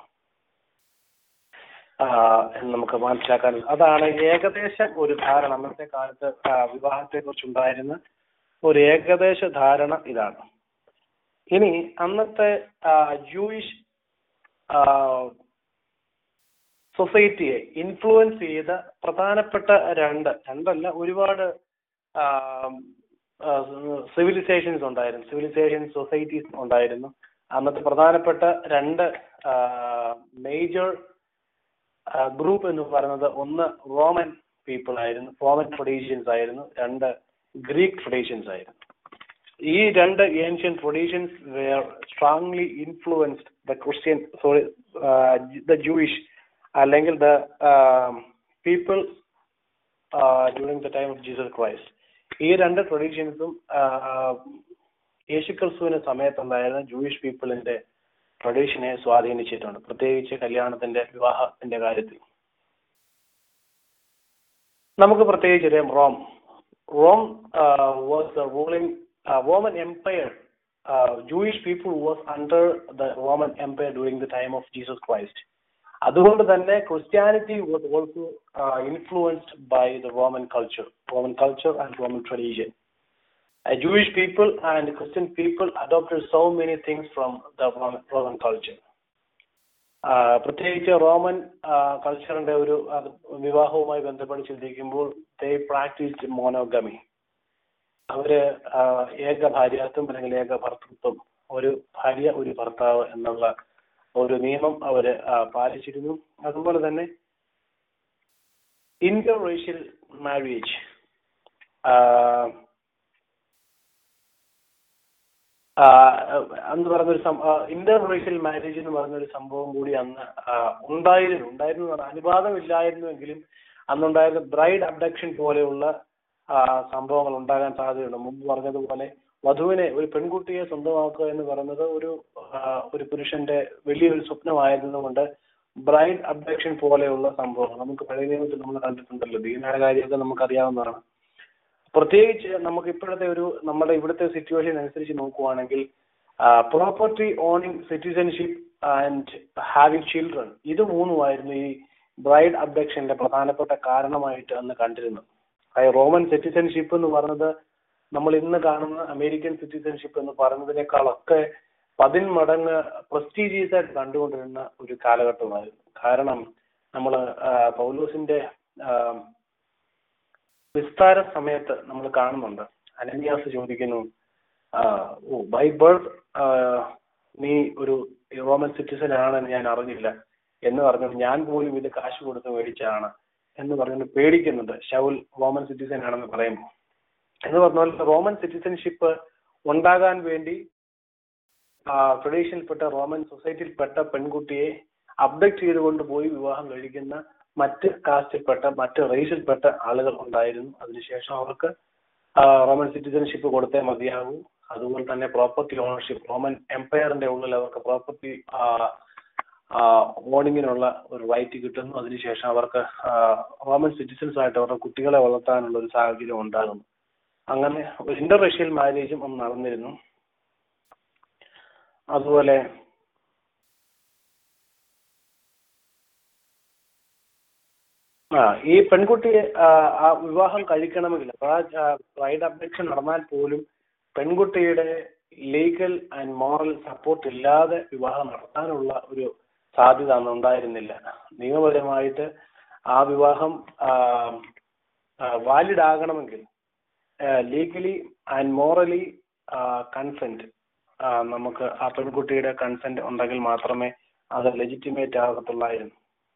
എന്ന് നമുക്ക് മനസ്സിലാക്കാൻ അതാണ് ഏകദേശം ഒരു ധാരണ അന്നത്തെ കാലത്ത് വിവാഹത്തെ കുറിച്ചുണ്ടായിരുന്ന ഒരു ഏകദേശ ധാരണ ഇതാണ് ഇനി അന്നത്തെ ജൂയിഷ് സൊസൈറ്റിയെ ഇൻഫ്ലുവൻസ് ചെയ്ത പ്രധാനപ്പെട്ട രണ്ട് രണ്ടല്ല ഒരുപാട് സിവിലൈസേഷൻസ് ഉണ്ടായിരുന്നു സിവിലൈസേഷൻ സൊസൈറ്റീസ് ഉണ്ടായിരുന്നു അന്നത്തെ പ്രധാനപ്പെട്ട രണ്ട് മേജർ ഗ്രൂപ്പ് എന്ന് പറയുന്നത് ഒന്ന് റോമൻ പീപ്പിൾ ആയിരുന്നു റോമൻ ട്രഡീഷൻസ് ആയിരുന്നു രണ്ട് ഗ്രീക്ക് ട്രഡീഷൻസ് ആയിരുന്നു ഈ രണ്ട് ancient traditions were strongly influenced the Christian sorry the Jewish അല്ലെങ്കിൽ the people during the time of Jesus Christ ഈ രണ്ട് ട്രഡീഷൻസും യേശുക്രിസ്തുവിന് സമയത്തുണ്ടായിരുന്ന ജൂയിഷ് പീപ്പിളിന്റെ ട്രഡീഷനെ സ്വാധീനിച്ചിട്ടുണ്ട് പ്രത്യേകിച്ച് കല്യാണത്തിന്റെ വിവാഹത്തിന്റെ കാര്യത്തിൽ നമുക്ക് പ്രത്യേകിച്ച് അറിയാം Rome Rome was the ruling Roman empire uh, Jewish people who was under the Roman Empire during the time of Jesus Christ. അതുകൊണ്ട് തന്നെ Christianity was also influenced by the Roman culture Roman culture and Roman tradition Jewish people and Christian people adopted so many things from the Roman culture പ്രത്യേകിച്ച് Roman കൾച്ചറിന്റെ ഒരു അത് വിവാഹവുമായി ബന്ധപ്പെട്ട് ചിന്തിക്കുമ്പോൾ ദേ practice മോനോഗമി അവര് ആ, ഏക ഭാര്യാത്വം അല്ലെങ്കിൽ ഏക ഭർത്തൃത്വം ഒരു ഭാര്യ ഒരു ഭർത്താവ് എന്നുള്ള ഒരു നിയമം അവര് ആ, പാലിച്ചിരുന്നു അതുപോലെ തന്നെ ഇന്റർ റേഷ്യൽ മാരേജ് എന്ന് പറഞ്ഞൊരു ഇന്റർ റേഷ്യൽ മാരേജ് എന്ന് പറഞ്ഞൊരു സംഭവം കൂടി അന്ന് ആ, ഉണ്ടായിരുന്നു ഉണ്ടായിരുന്നു എന്ന് പറഞ്ഞാൽ അനുവാദം ഇല്ലായിരുന്നുവെങ്കിലും അന്നുണ്ടായിരുന്ന ബ്രൈഡ് അബ്ഡക്ഷൻ പോലെയുള്ള ആ, സംഭവങ്ങൾ ഉണ്ടാകാൻ സാധ്യതയുണ്ട് മുമ്പ് പറഞ്ഞതുപോലെ വധുവിനെ ഒരു പെൺകുട്ടിയെ സ്വന്തമാക്കുക എന്ന് പറയുന്നത് ഒരു ആ, ഒരു പുരുഷന്റെ വലിയൊരു സ്വപ്നമായിരുന്നതുകൊണ്ട് ബ്രൈഡ് അബ്ഡക്ഷൻ പോലെയുള്ള സംഭവങ്ങൾ നമുക്ക് പഴയ നിയമത്തിൽ നമ്മൾ കണ്ടിട്ടുണ്ടല്ലോ ദീനയുടെ കാര്യമൊക്കെ നമുക്കറിയാവുന്നതാണ് പ്രത്യേകിച്ച് നമുക്ക് ഇപ്പോഴത്തെ ഒരു നമ്മുടെ ഇവിടുത്തെ സിറ്റുവേഷൻ അനുസരിച്ച് നോക്കുവാണെങ്കിൽ property owning citizenship and having children ഇത് മൂന്നുമായിരുന്നു ഈ ബ്രൈഡ് അബ്ഡക്ഷന്റെ പ്രധാനപ്പെട്ട കാരണമായിട്ട് അന്ന് കണ്ടിരുന്നത് അതായത് റോമൻ സിറ്റിസൺഷിപ്പ് എന്ന് പറയുന്നത് നമ്മൾ ഇന്ന് കാണുന്ന അമേരിക്കൻ സിറ്റിസൺഷിപ്പ് എന്ന് പറയുന്നതിനേക്കാളൊക്കെ പതിന്മടങ്ങ് പ്രസ്റ്റീജിയസ് ആയിട്ട് കണ്ടുകൊണ്ടിരുന്ന ഒരു കാലഘട്ടമായിരുന്നു കാരണം നമ്മൾ പൗലോസിന്റെ ആ, വിസ്താര സമയത്ത് നമ്മൾ കാണുന്നുണ്ട് അനന്യാസ് ചോദിക്കുന്നു ആ, ഓ ബൈ ബർത്ത് നീ ഒരു റോമൻ സിറ്റിസൺ ആണെന്ന് ഞാൻ അറിഞ്ഞില്ല എന്ന് പറഞ്ഞു ഞാൻ പോലും ഇത് കാശ് കൊടുത്ത് മേടിച്ചാണ് എന്ന് പറഞ്ഞു പേടിക്കുന്നുണ്ട് ഷൗൽ റോമൻ സിറ്റിസൺ ആണെന്ന് പറയുമ്പോൾ എന്ന് പറഞ്ഞാൽ റോമൻ സിറ്റിസൺഷിപ്പ് ഉണ്ടാകാൻ വേണ്ടി ട്രഡീഷനിൽപ്പെട്ട റോമൻ സൊസൈറ്റിയിൽപ്പെട്ട പെൺകുട്ടിയെ അബ്ഡക്ട് ചെയ്തുകൊണ്ട് പോയി വിവാഹം കഴിക്കുന്ന മറ്റ് കാസ്റ്റിൽപ്പെട്ട മറ്റ് റേസിൽപ്പെട്ട ആളുകൾ ഉണ്ടായിരുന്നു അതിനുശേഷം അവർക്ക് ആ, റോമൻ സിറ്റിസൺഷിപ്പ് കൊടുത്തേ മതിയാകൂ അതുപോലെ തന്നെ പ്രോപ്പർട്ടി ഓണർഷിപ്പ് റോമൻ എംപയറിന്റെ ഉള്ളിൽ അവർക്ക് പ്രോപ്പർട്ടി ഓണിങ്ങിനുള്ള ഒരു റൈറ്റ് കിട്ടുന്നു അതിനുശേഷം അവർക്ക് ആ, റോമൻ സിറ്റിസൺസ് ആയിട്ട് അവരുടെ കുട്ടികളെ വളർത്താനുള്ള ഒരു സാഹചര്യം ഉണ്ടാകുന്നു അങ്ങനെ ഒരു ഇന്റർ റഷ്യൽ മാരേജും അന്ന് നടന്നിരുന്നു അതുപോലെ ആ ഈ പെൺകുട്ടിയെ ആ, ആ വിവാഹം കഴിക്കണമെങ്കിൽ അപ്പൊ ആ ബ്രൈഡ് അബ്ഡക്ഷൻ നടന്നാൽ പോലും പെൺകുട്ടിയുടെ ലീഗൽ ആൻഡ് മോറൽ സപ്പോർട്ട് ഇല്ലാതെ വിവാഹം നടത്താനുള്ള ഒരു സാധ്യത അന്ന് ഉണ്ടായിരുന്നില്ല നിയമപരമായിട്ട് ആ വിവാഹം വാലിഡ് ആകണമെങ്കിൽ ലീഗലി ആൻഡ് മോറലി കൺസെന്റ് നമുക്ക് ആ പെൺകുട്ടിയുടെ കൺസെന്റ് ഉണ്ടെങ്കിൽ മാത്രമേ അത് ലെജിറ്റിമേറ്റ് ആകത്തുള്ളായിരുന്നു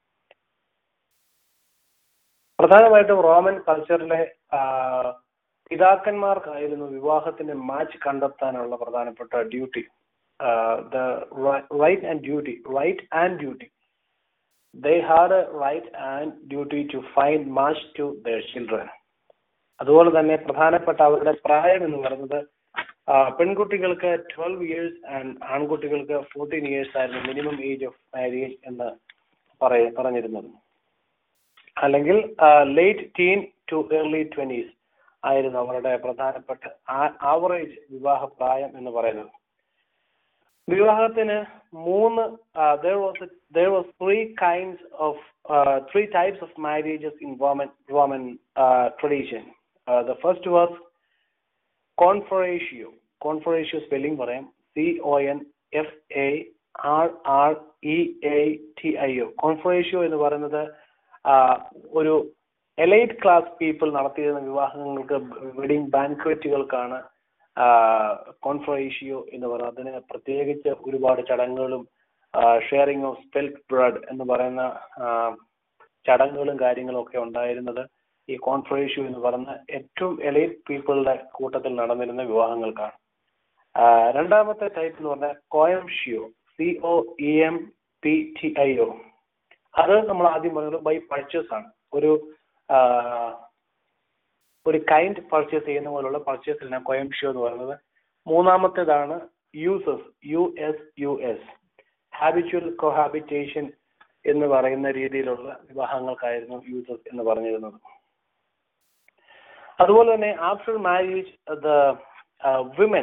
പ്രധാനമായിട്ടും റോമൻ കൾച്ചറിലെ ആ, പിതാക്കന്മാർക്കായിരുന്നു വിവാഹത്തിന്റെ മാച്ച് കണ്ടെത്താനുള്ള പ്രധാനപ്പെട്ട duty the right and duty right and duty they had a right and duty to find match to their children അതുപോലെ തന്നെ പ്രധാനപ്പെട്ട അവരുടെ പ്രായം എന്ന് പറയുന്നത് ആ, പെൺകുട്ടികൾക്ക് ട്വൽവ് ഇയേഴ്സ് ആൻഡ് ആൺകുട്ടികൾക്ക് ഫോർട്ടീൻ ഇയേഴ്സ് ആയിരുന്നു മിനിമം ഏജ് ഓഫ് മാരേജ് എന്ന് പറയ പറഞ്ഞിരുന്നത് അല്ലെങ്കിൽ late teen to early twenties ആയിരുന്നു അവരുടെ പ്രധാനപ്പെട്ട ആവറേജ് വിവാഹ പ്രായം എന്ന് പറയുന്നത് വിവാഹത്തിന് മൂന്ന് there was a, there was three kinds of uh, three types of marriages in Roman Roman uh, tradition. Uh, the first was conferatio. Conferatio spelling പറയാം C O N F A R R E A T I O. Conferatio എന്ന് പറയുന്നത് ആ, ഒരു elite class people നടത്തിയിരുന്ന വിവാഹങ്ങൾക്ക് wedding ബാൻക്വറ്റുകൾക്കാണ് കോൺഫറേഷ്യോ എന്ന് പറയുന്നത് അതിന് പ്രത്യേകിച്ച് ഒരുപാട് ചടങ്ങുകളും ഷെയറിംഗ് ഓഫ് സ്പെൽറ്റ് ബ്രഡ് എന്ന് പറയുന്ന ആ, ചടങ്ങുകളും കാര്യങ്ങളും ഒക്കെ ഉണ്ടായിരുന്നത് ഈ കോൺഫറേഷ്യോ എന്ന് പറയുന്ന ഏറ്റവും എലൈറ്റ് പീപ്പിളുടെ കൂട്ടത്തിൽ നടന്നിരുന്ന വിവാഹങ്ങൾക്കാണ് ആ, രണ്ടാമത്തെ ടൈപ്പ് എന്ന് പറഞ്ഞാൽ coemptio C O E M P T I O അത് നമ്മൾ ആദ്യം പറഞ്ഞത് ബൈ പർച്ചേസ് ആണ് ഒരു ആ, ഒരു കൈൻഡ് പർച്ചേസ് ചെയ്യുന്ന പോലുള്ള പർച്ചേസിനാണ് കോയംഷ്യോ എന്ന് പറയുന്നത് മൂന്നാമത്തേതാണ് usus U S U S habitual cohabitation എന്ന് പറയുന്ന രീതിയിലുള്ള വിവാഹങ്ങൾക്കായിരുന്നു യൂസസ് എന്ന് പറഞ്ഞിരുന്നത് അതുപോലെ തന്നെ after marriage the women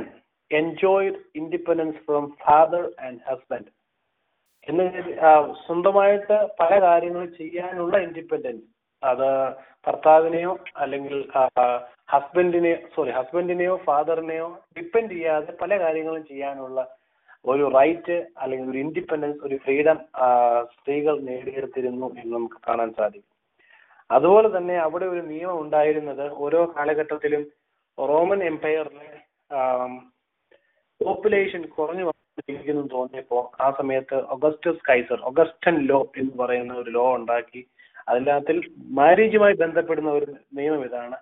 enjoyed independence from father and husband എന്ന് കരുതി, ആ, സ്വന്തമായിട്ട് പല കാര്യങ്ങളും ചെയ്യാനുള്ള ഇൻഡിപെൻഡൻസ് അത് ഭർത്താവിനെയോ അല്ലെങ്കിൽ ഹസ്ബൻഡിനെയോ സോറി ഹസ്ബൻഡിനെയോ ഫാദറിനെയോ ഡിപ്പെൻഡ് ചെയ്യാതെ പല കാര്യങ്ങളും ചെയ്യാനുള്ള ഒരു റൈറ്റ് അല്ലെങ്കിൽ ഒരു ഇൻഡിപെൻഡൻസ് ഒരു ഫ്രീഡം സ്ത്രീകൾ നേടിയെടുത്തിരുന്നു എന്ന് നമുക്ക് കാണാൻ സാധിക്കും അതുപോലെ തന്നെ അവിടെ ഒരു നിയമം ഉണ്ടായിരുന്നത് ഓരോ കാലഘട്ടത്തിലും റോമൻ എംപയറിലെ പോപ്പുലേഷൻ കുറഞ്ഞു വന്നിരിക്കുന്നു തോന്നിയപ്പോ ആ സമയത്ത് ഒഗസ്റ്റസ് കൈസർ ഒഗസ്റ്റൻ ലോ എന്ന് പറയുന്ന ഒരു ലോ ഉണ്ടാക്കി അതിനകത്തിൽ മാരേജുമായി ബന്ധപ്പെടുന്ന ഒരു നിയമം ഇതാണ്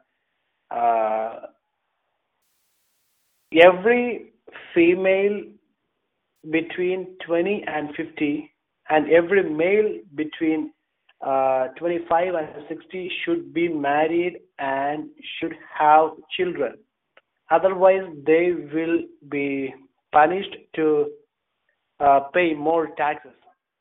every female between 20 and 50 and every male between uh, 25 and 60 should be married and should have children otherwise they will be punished to uh, pay more taxes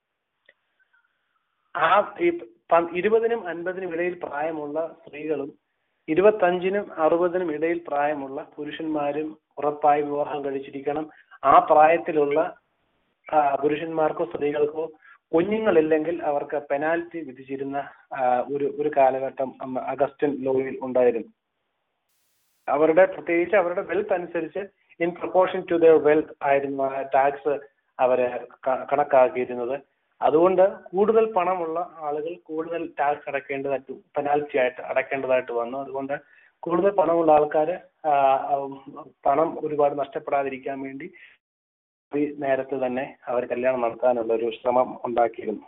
ആ ഈ പ- ഇരുപതിനും അൻപതിനും ഇടയിൽ പ്രായമുള്ള സ്ത്രീകളും ഇരുപത്തഞ്ചിനും അറുപതിനും ഇടയിൽ പ്രായമുള്ള പുരുഷന്മാരും ഉറപ്പായി വിവാഹം കഴിച്ചിരിക്കണം ആ പ്രായത്തിലുള്ള ആ, പുരുഷന്മാർക്കോ സ്ത്രീകൾക്കോ കുഞ്ഞുങ്ങളില്ലെങ്കിൽ അവർക്ക് പെനാൽറ്റി വിധിച്ചിരുന്ന ആ, ഒരു ഒരു കാലഘട്ടം അന്ന് അഗസ്റ്റൻ ലോയിൽ ഉണ്ടായിരുന്നു അവരുടെ പ്രത്യേകിച്ച് അവരുടെ വെൽത്ത് അനുസരിച്ച് in proportion to their wealth ആയിരുന്നു ആ ടാക്സ് അവരെ ക- കണക്കാക്കിയിരുന്നത് അതുകൊണ്ട് കൂടുതൽ പണമുള്ള ആളുകൾ കൂടുതൽ ടാക്സ് അടയ്ക്കേണ്ടതായിട്ട് പെനാൽറ്റി ആയിട്ട് അടയ്ക്കേണ്ടതായിട്ട് വന്നു അതുകൊണ്ട് കൂടുതൽ പണമുള്ള ആൾക്കാർ പണം ഒരുപാട് നഷ്ടപ്പെടാതിരിക്കാൻ വേണ്ടി ഈ നേരത്തെ തന്നെ അവർ കല്യാണം നടത്താനുള്ള ഒരു ശ്രമം ഉണ്ടാക്കിയിരുന്നു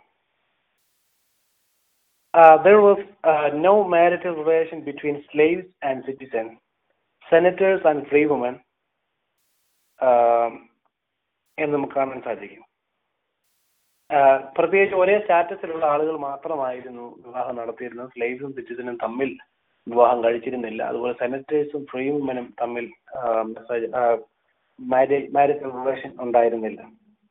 Uh, there was uh, no marital relation between slaves and citizens, senators and free women, um, എന്ന് നമുക്ക് കാണാൻ സാധിക്കും ആഹ് പ്രത്യേകിച്ച് ഒരേ സ്റ്റാറ്റസിലുള്ള ആളുകൾ മാത്രമായിരുന്നു വിവാഹം നടത്തിയിരുന്നത് സ്ലേവ്സും സിറ്റിസനും തമ്മിൽ വിവാഹം കഴിച്ചിരുന്നില്ല അതുപോലെ സെനറ്റേഴ്സും ഫ്രീ വുമനും തമ്മിൽ മാരേജ് മാരേജ് റിലേഷൻ ഉണ്ടായിരുന്നില്ല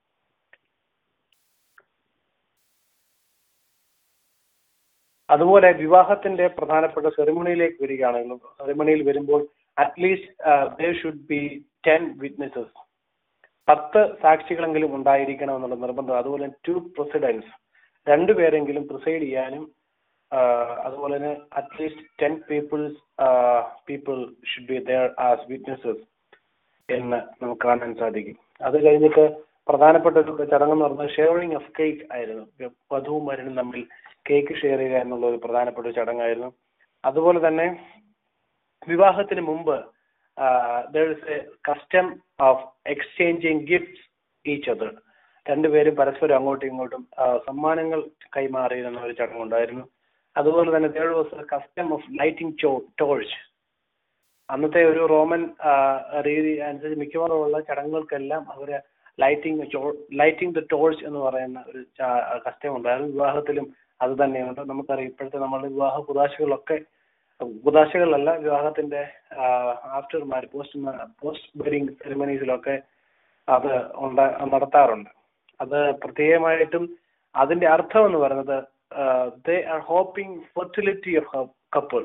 അതുപോലെ വിവാഹത്തിന്റെ പ്രധാനപ്പെട്ട സെറിമണിയിലേക്ക് വരികയാണെങ്കിൽ സെറിമണിയിൽ വരുമ്പോൾ at least there should be ten witnesses പത്ത് സാക്ഷികളെങ്കിലും ഉണ്ടായിരിക്കണം എന്നുള്ള നിർബന്ധം അതുപോലെ ടു പ്രസിഡൻസ് രണ്ടുപേരെങ്കിലും പ്രിസൈഡ് ചെയ്യാനും ആഹ് അതുപോലെ തന്നെ at least ten peoples people should be there as witnesses എന്ന് നമുക്ക് കാണാൻ സാധിക്കും അത് കഴിഞ്ഞിട്ട് പ്രധാനപ്പെട്ട ഒരു ചടങ്ങ് എന്ന് പറഞ്ഞാൽ ഷെയറിംഗ് ഓഫ് കേക്ക് ആയിരുന്നു വധുവും വരനും തമ്മിൽ കേക്ക് ഷെയർ ചെയ്യുക എന്നുള്ള ഒരു പ്രധാനപ്പെട്ട ഒരു ചടങ്ങായിരുന്നു അതുപോലെ തന്നെ വിവാഹത്തിന് മുമ്പ് there is a custom of exchanging gifts each other രണ്ടുപേരും പരസ്പരം അങ്ങോട്ടും ഇങ്ങോട്ടും ആ, സമ്മാനങ്ങൾ കൈമാറിയിരുന്ന ഒരു ചടങ്ങുണ്ടായിരുന്നു അതുപോലെ തന്നെ there was a custom of lighting torch അന്നത്തെ ഒരു റോമൻ ആ, രീതി അനുസരിച്ച് മിക്കവാറും ഉള്ള ചടങ്ങുകൾക്കെല്ലാം അവര് ലൈറ്റിംഗ് ലൈറ്റിംഗ് ദ ടോർച്ച് എന്ന് പറയുന്ന ഒരു കസ്റ്റം ഉണ്ടായിരുന്നു വിവാഹത്തിലും അത് തന്നെയുണ്ട് നമുക്കറിയാം ഇപ്പോഴത്തെ നമ്മുടെ വിവാഹ കുതാശകളൊക്കെ കുതാശകളല്ല വിവാഹത്തിന്റെ after marry post post wedding സെറിമണീസിലൊക്കെ അത് ഉണ്ടാ നടത്താറുണ്ട് അത് പ്രത്യേകമായിട്ടും അതിന്റെ അർത്ഥം എന്ന് പറയുന്നത് they are hoping fertility of couple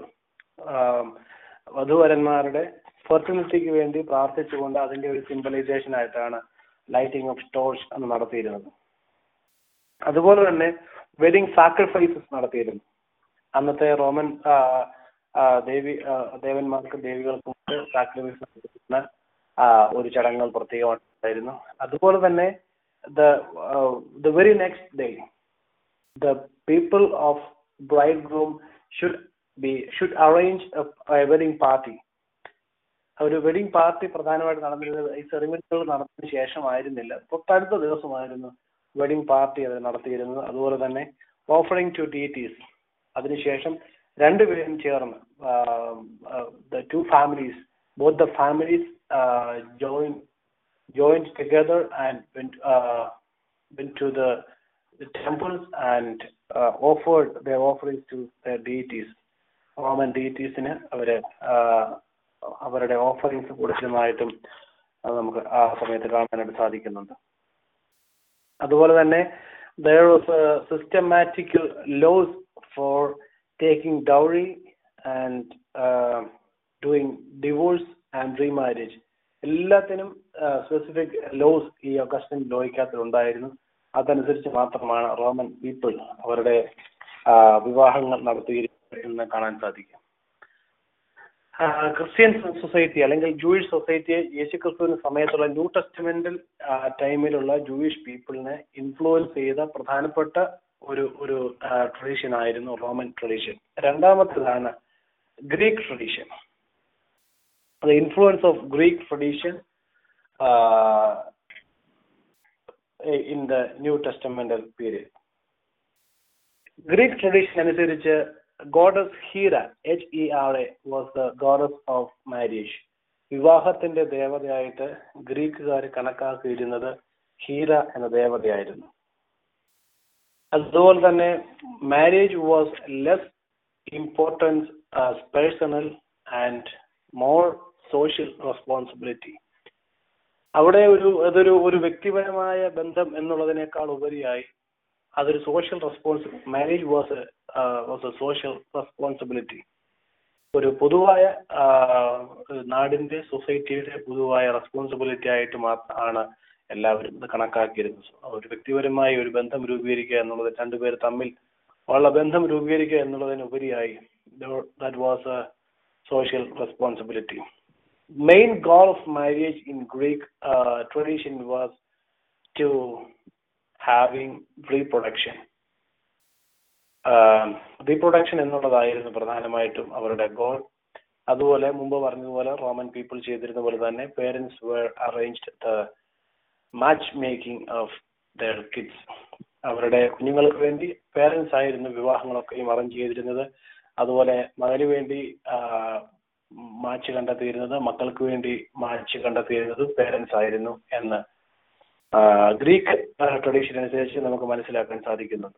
വധുവരന്മാരുടെ ഫെർട്ടിലിറ്റിക്ക് വേണ്ടി പ്രാർത്ഥിച്ചുകൊണ്ട് അതിന്റെ ഒരു സിംബലൈസേഷൻ ആയിട്ടാണ് ലൈറ്റിംഗ് ഓഫ് ടോർച്ച് എന്ന് നടത്തിയിരുന്നത് അതുപോലെ തന്നെ വെഡിങ് സാക്രിഫൈസസ് നടത്തിയിരുന്നു അന്നത്തെ റോമൻ ആ, ആ, ദേവി ആ, ദേവന്മാർക്കും ദേവികൾക്കും സാക്രിഫൈസ് നടത്തുന്ന ആ, ഒരു ചടങ്ങുകൾ പ്രത്യേകമായിട്ടായിരുന്നു അതുപോലെ തന്നെ the the very next day the people of bridegroom should be should arrange a, a wedding party ഒരു വെഡിങ് പാർട്ടി പ്രധാനമായിട്ട് നടന്നിരുന്നത് ഈ സെറിമണികൾ നടത്തിയതിനു ശേഷമായിരുന്നില്ല തൊട്ടടുത്ത ദിവസമായിരുന്നു വെഡിങ് പാർട്ടി അത് നടത്തിയിരുന്നത് അതുപോലെ തന്നെ ഓഫറിംഗ് ടു ഡീറ്റീസ് അതിനുശേഷം രണ്ടുപേരും ചേർന്ന് the two families both the families join joined together and went uh, went to the, the temples and uh, offered their offerings to their deities. Roman ഡീറ്റീസിന് അവര് ah, അവരുടെ ഓഫറിങ്സ് കൊടുക്കുന്നതായിട്ടും അത് നമുക്ക് ആ സമയത്ത് കാണാനായിട്ട് സാധിക്കുന്നുണ്ട് അതുപോലെ തന്നെ there was a systematical laws for taking dowry and uh, doing divorce and remarriage എല്ലാത്തിനും സ്പെസിഫിക് ലോസ് ഈ ഒഗസ്റ്റിൻ ലോയ്ക്കകത്ത് ഉണ്ടായിരുന്നു അതനുസരിച്ച് മാത്രമാണ് റോമൻ പീപ്പിൾ അവരുടെ ആ, വിവാഹങ്ങൾ നടത്തിയിരിക്കുന്നത് എന്ന് കാണാൻ സാധിക്കും ആ, ക്രിസ്ത്യൻ സൊസൈറ്റി അല്ലെങ്കിൽ ജൂയിഷ് സൊസൈറ്റിയെ യേശുക്രിസ്തുവിന് സമയത്തുള്ള ന്യൂ ടെസ്റ്റ്മെന്റൽ ടൈമിലുള്ള ജൂയിഷ് പീപ്പിളിനെ ഇൻഫ്ലുവൻസ് ചെയ്ത പ്രധാനപ്പെട്ട ഒരു ഒരു ട്രഡീഷൻ ആയിരുന്നു റോമൻ ട്രഡീഷൻ രണ്ടാമത്തേതാണ് Greek tradition the influence of Greek tradition uh, in the New Testamental period. Greek tradition അനുസരിച്ച് goddess Hera H E R A was the goddess of marriage വിവാഹത്തിന്റെ ദേവതയായിട്ട് ഗ്രീക്കുകാർ കണക്കാക്കിയിരുന്നത് ഹീര എന്ന ദേവതയായിരുന്നു അതുപോലെ തന്നെ marriage was less importance personal and more social responsibility അവിടെ ഒരു അതൊരു ഒരു വ്യക്തിപരമായ ബന്ധം എന്നുള്ളതിനേക്കാൾ ഉപരിയായി അതൊരു social response marriage was was a social responsibility ഒരു പൊതുവായ ആ, നാടിന്റെ സൊസൈറ്റിയുടെ പൊതുവായ റെസ്പോൺസിബിലിറ്റി ആയിട്ട് മാത്രമാണ് എല്ലാവരും ഇത് കണക്കാക്കിയിരുന്നത് ഒരു വ്യക്തിപരമായ ഒരു ബന്ധം രൂപീകരിക്കുക എന്നുള്ളത് രണ്ടുപേർ തമ്മിൽ ഉള്ള ബന്ധം രൂപീകരിക്കുക എന്നുള്ളതിനുപരിയായി that was a social responsibility. Main goal of marriage in Greek uh, tradition was to having reproduction. Reproduction എന്നുള്ളതായിരുന്നു പ്രധാനമായിട്ടും അവരുടെ ഗോൾ അതുപോലെ മുമ്പ് പറഞ്ഞതുപോലെ റോമൻ പീപ്പിൾ ചെയ്തിരുന്ന പോലെ തന്നെ parents were arranged the match making of their kids അവരുടെ കുഞ്ഞുങ്ങൾക്ക് വേണ്ടി പേരൻസ് ആയിരുന്നു വിവാഹങ്ങളൊക്കെയും അറേഞ്ച് ചെയ്തിരുന്നത് അതുപോലെ മകന് വേണ്ടി മാച്ച് കണ്ടെത്തിയിരുന്നത് മക്കൾക്ക് വേണ്ടി മാച്ച് കണ്ടെത്തിയിരുന്നത് പേരൻസ് ആയിരുന്നു എന്ന് ആ, ഗ്രീക്ക് ട്രഡീഷൻ അനുസരിച്ച് നമുക്ക് മനസ്സിലാക്കാൻ സാധിക്കുന്നുണ്ട്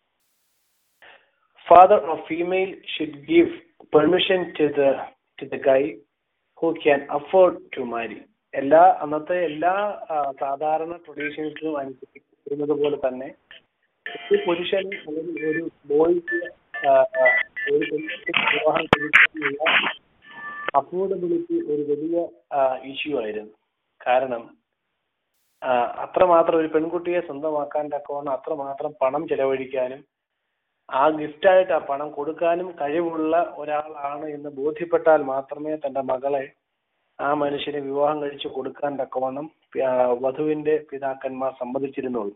father of female should give permission to the to the guy who can afford to marry എല്ലാ അന്നത്തെ എല്ലാ ആ, സാധാരണ ട്രഡീഷൻസിലും അനുസരിക്കുന്നത് പോലെ തന്നെ ഒരു പുരുഷൻ അല്ലെങ്കിൽ ഒരു ബോയ്ക്ക് ഒരു പെൺകുട്ടിക്ക് വിവാഹം കഴിക്കാനുള്ള അഫോർഡബിലിറ്റി ഒരു വലിയ ഇഷ്യൂ ആയിരുന്നു കാരണം ആ, അത്രമാത്രം ഒരു പെൺകുട്ടിയെ സ്വന്തമാക്കാൻ തക്കവണ്ണം അത്രമാത്രം പണം ചെലവഴിക്കാനും ആ ഗിഫ്റ്റായിട്ട് ആ പണം കൊടുക്കാനും കഴിവുള്ള ഒരാളാണ് എന്ന് ബോധ്യപ്പെട്ടാൽ മാത്രമേ തന്റെ മകളെ ആ മനുഷ്യന് വിവാഹം കഴിച്ചു കൊടുക്കാൻ തക്കവണ്ണം ആ, വധുവിന്റെ പിതാക്കന്മാർ സമ്മതിച്ചിരുന്നുള്ളൂ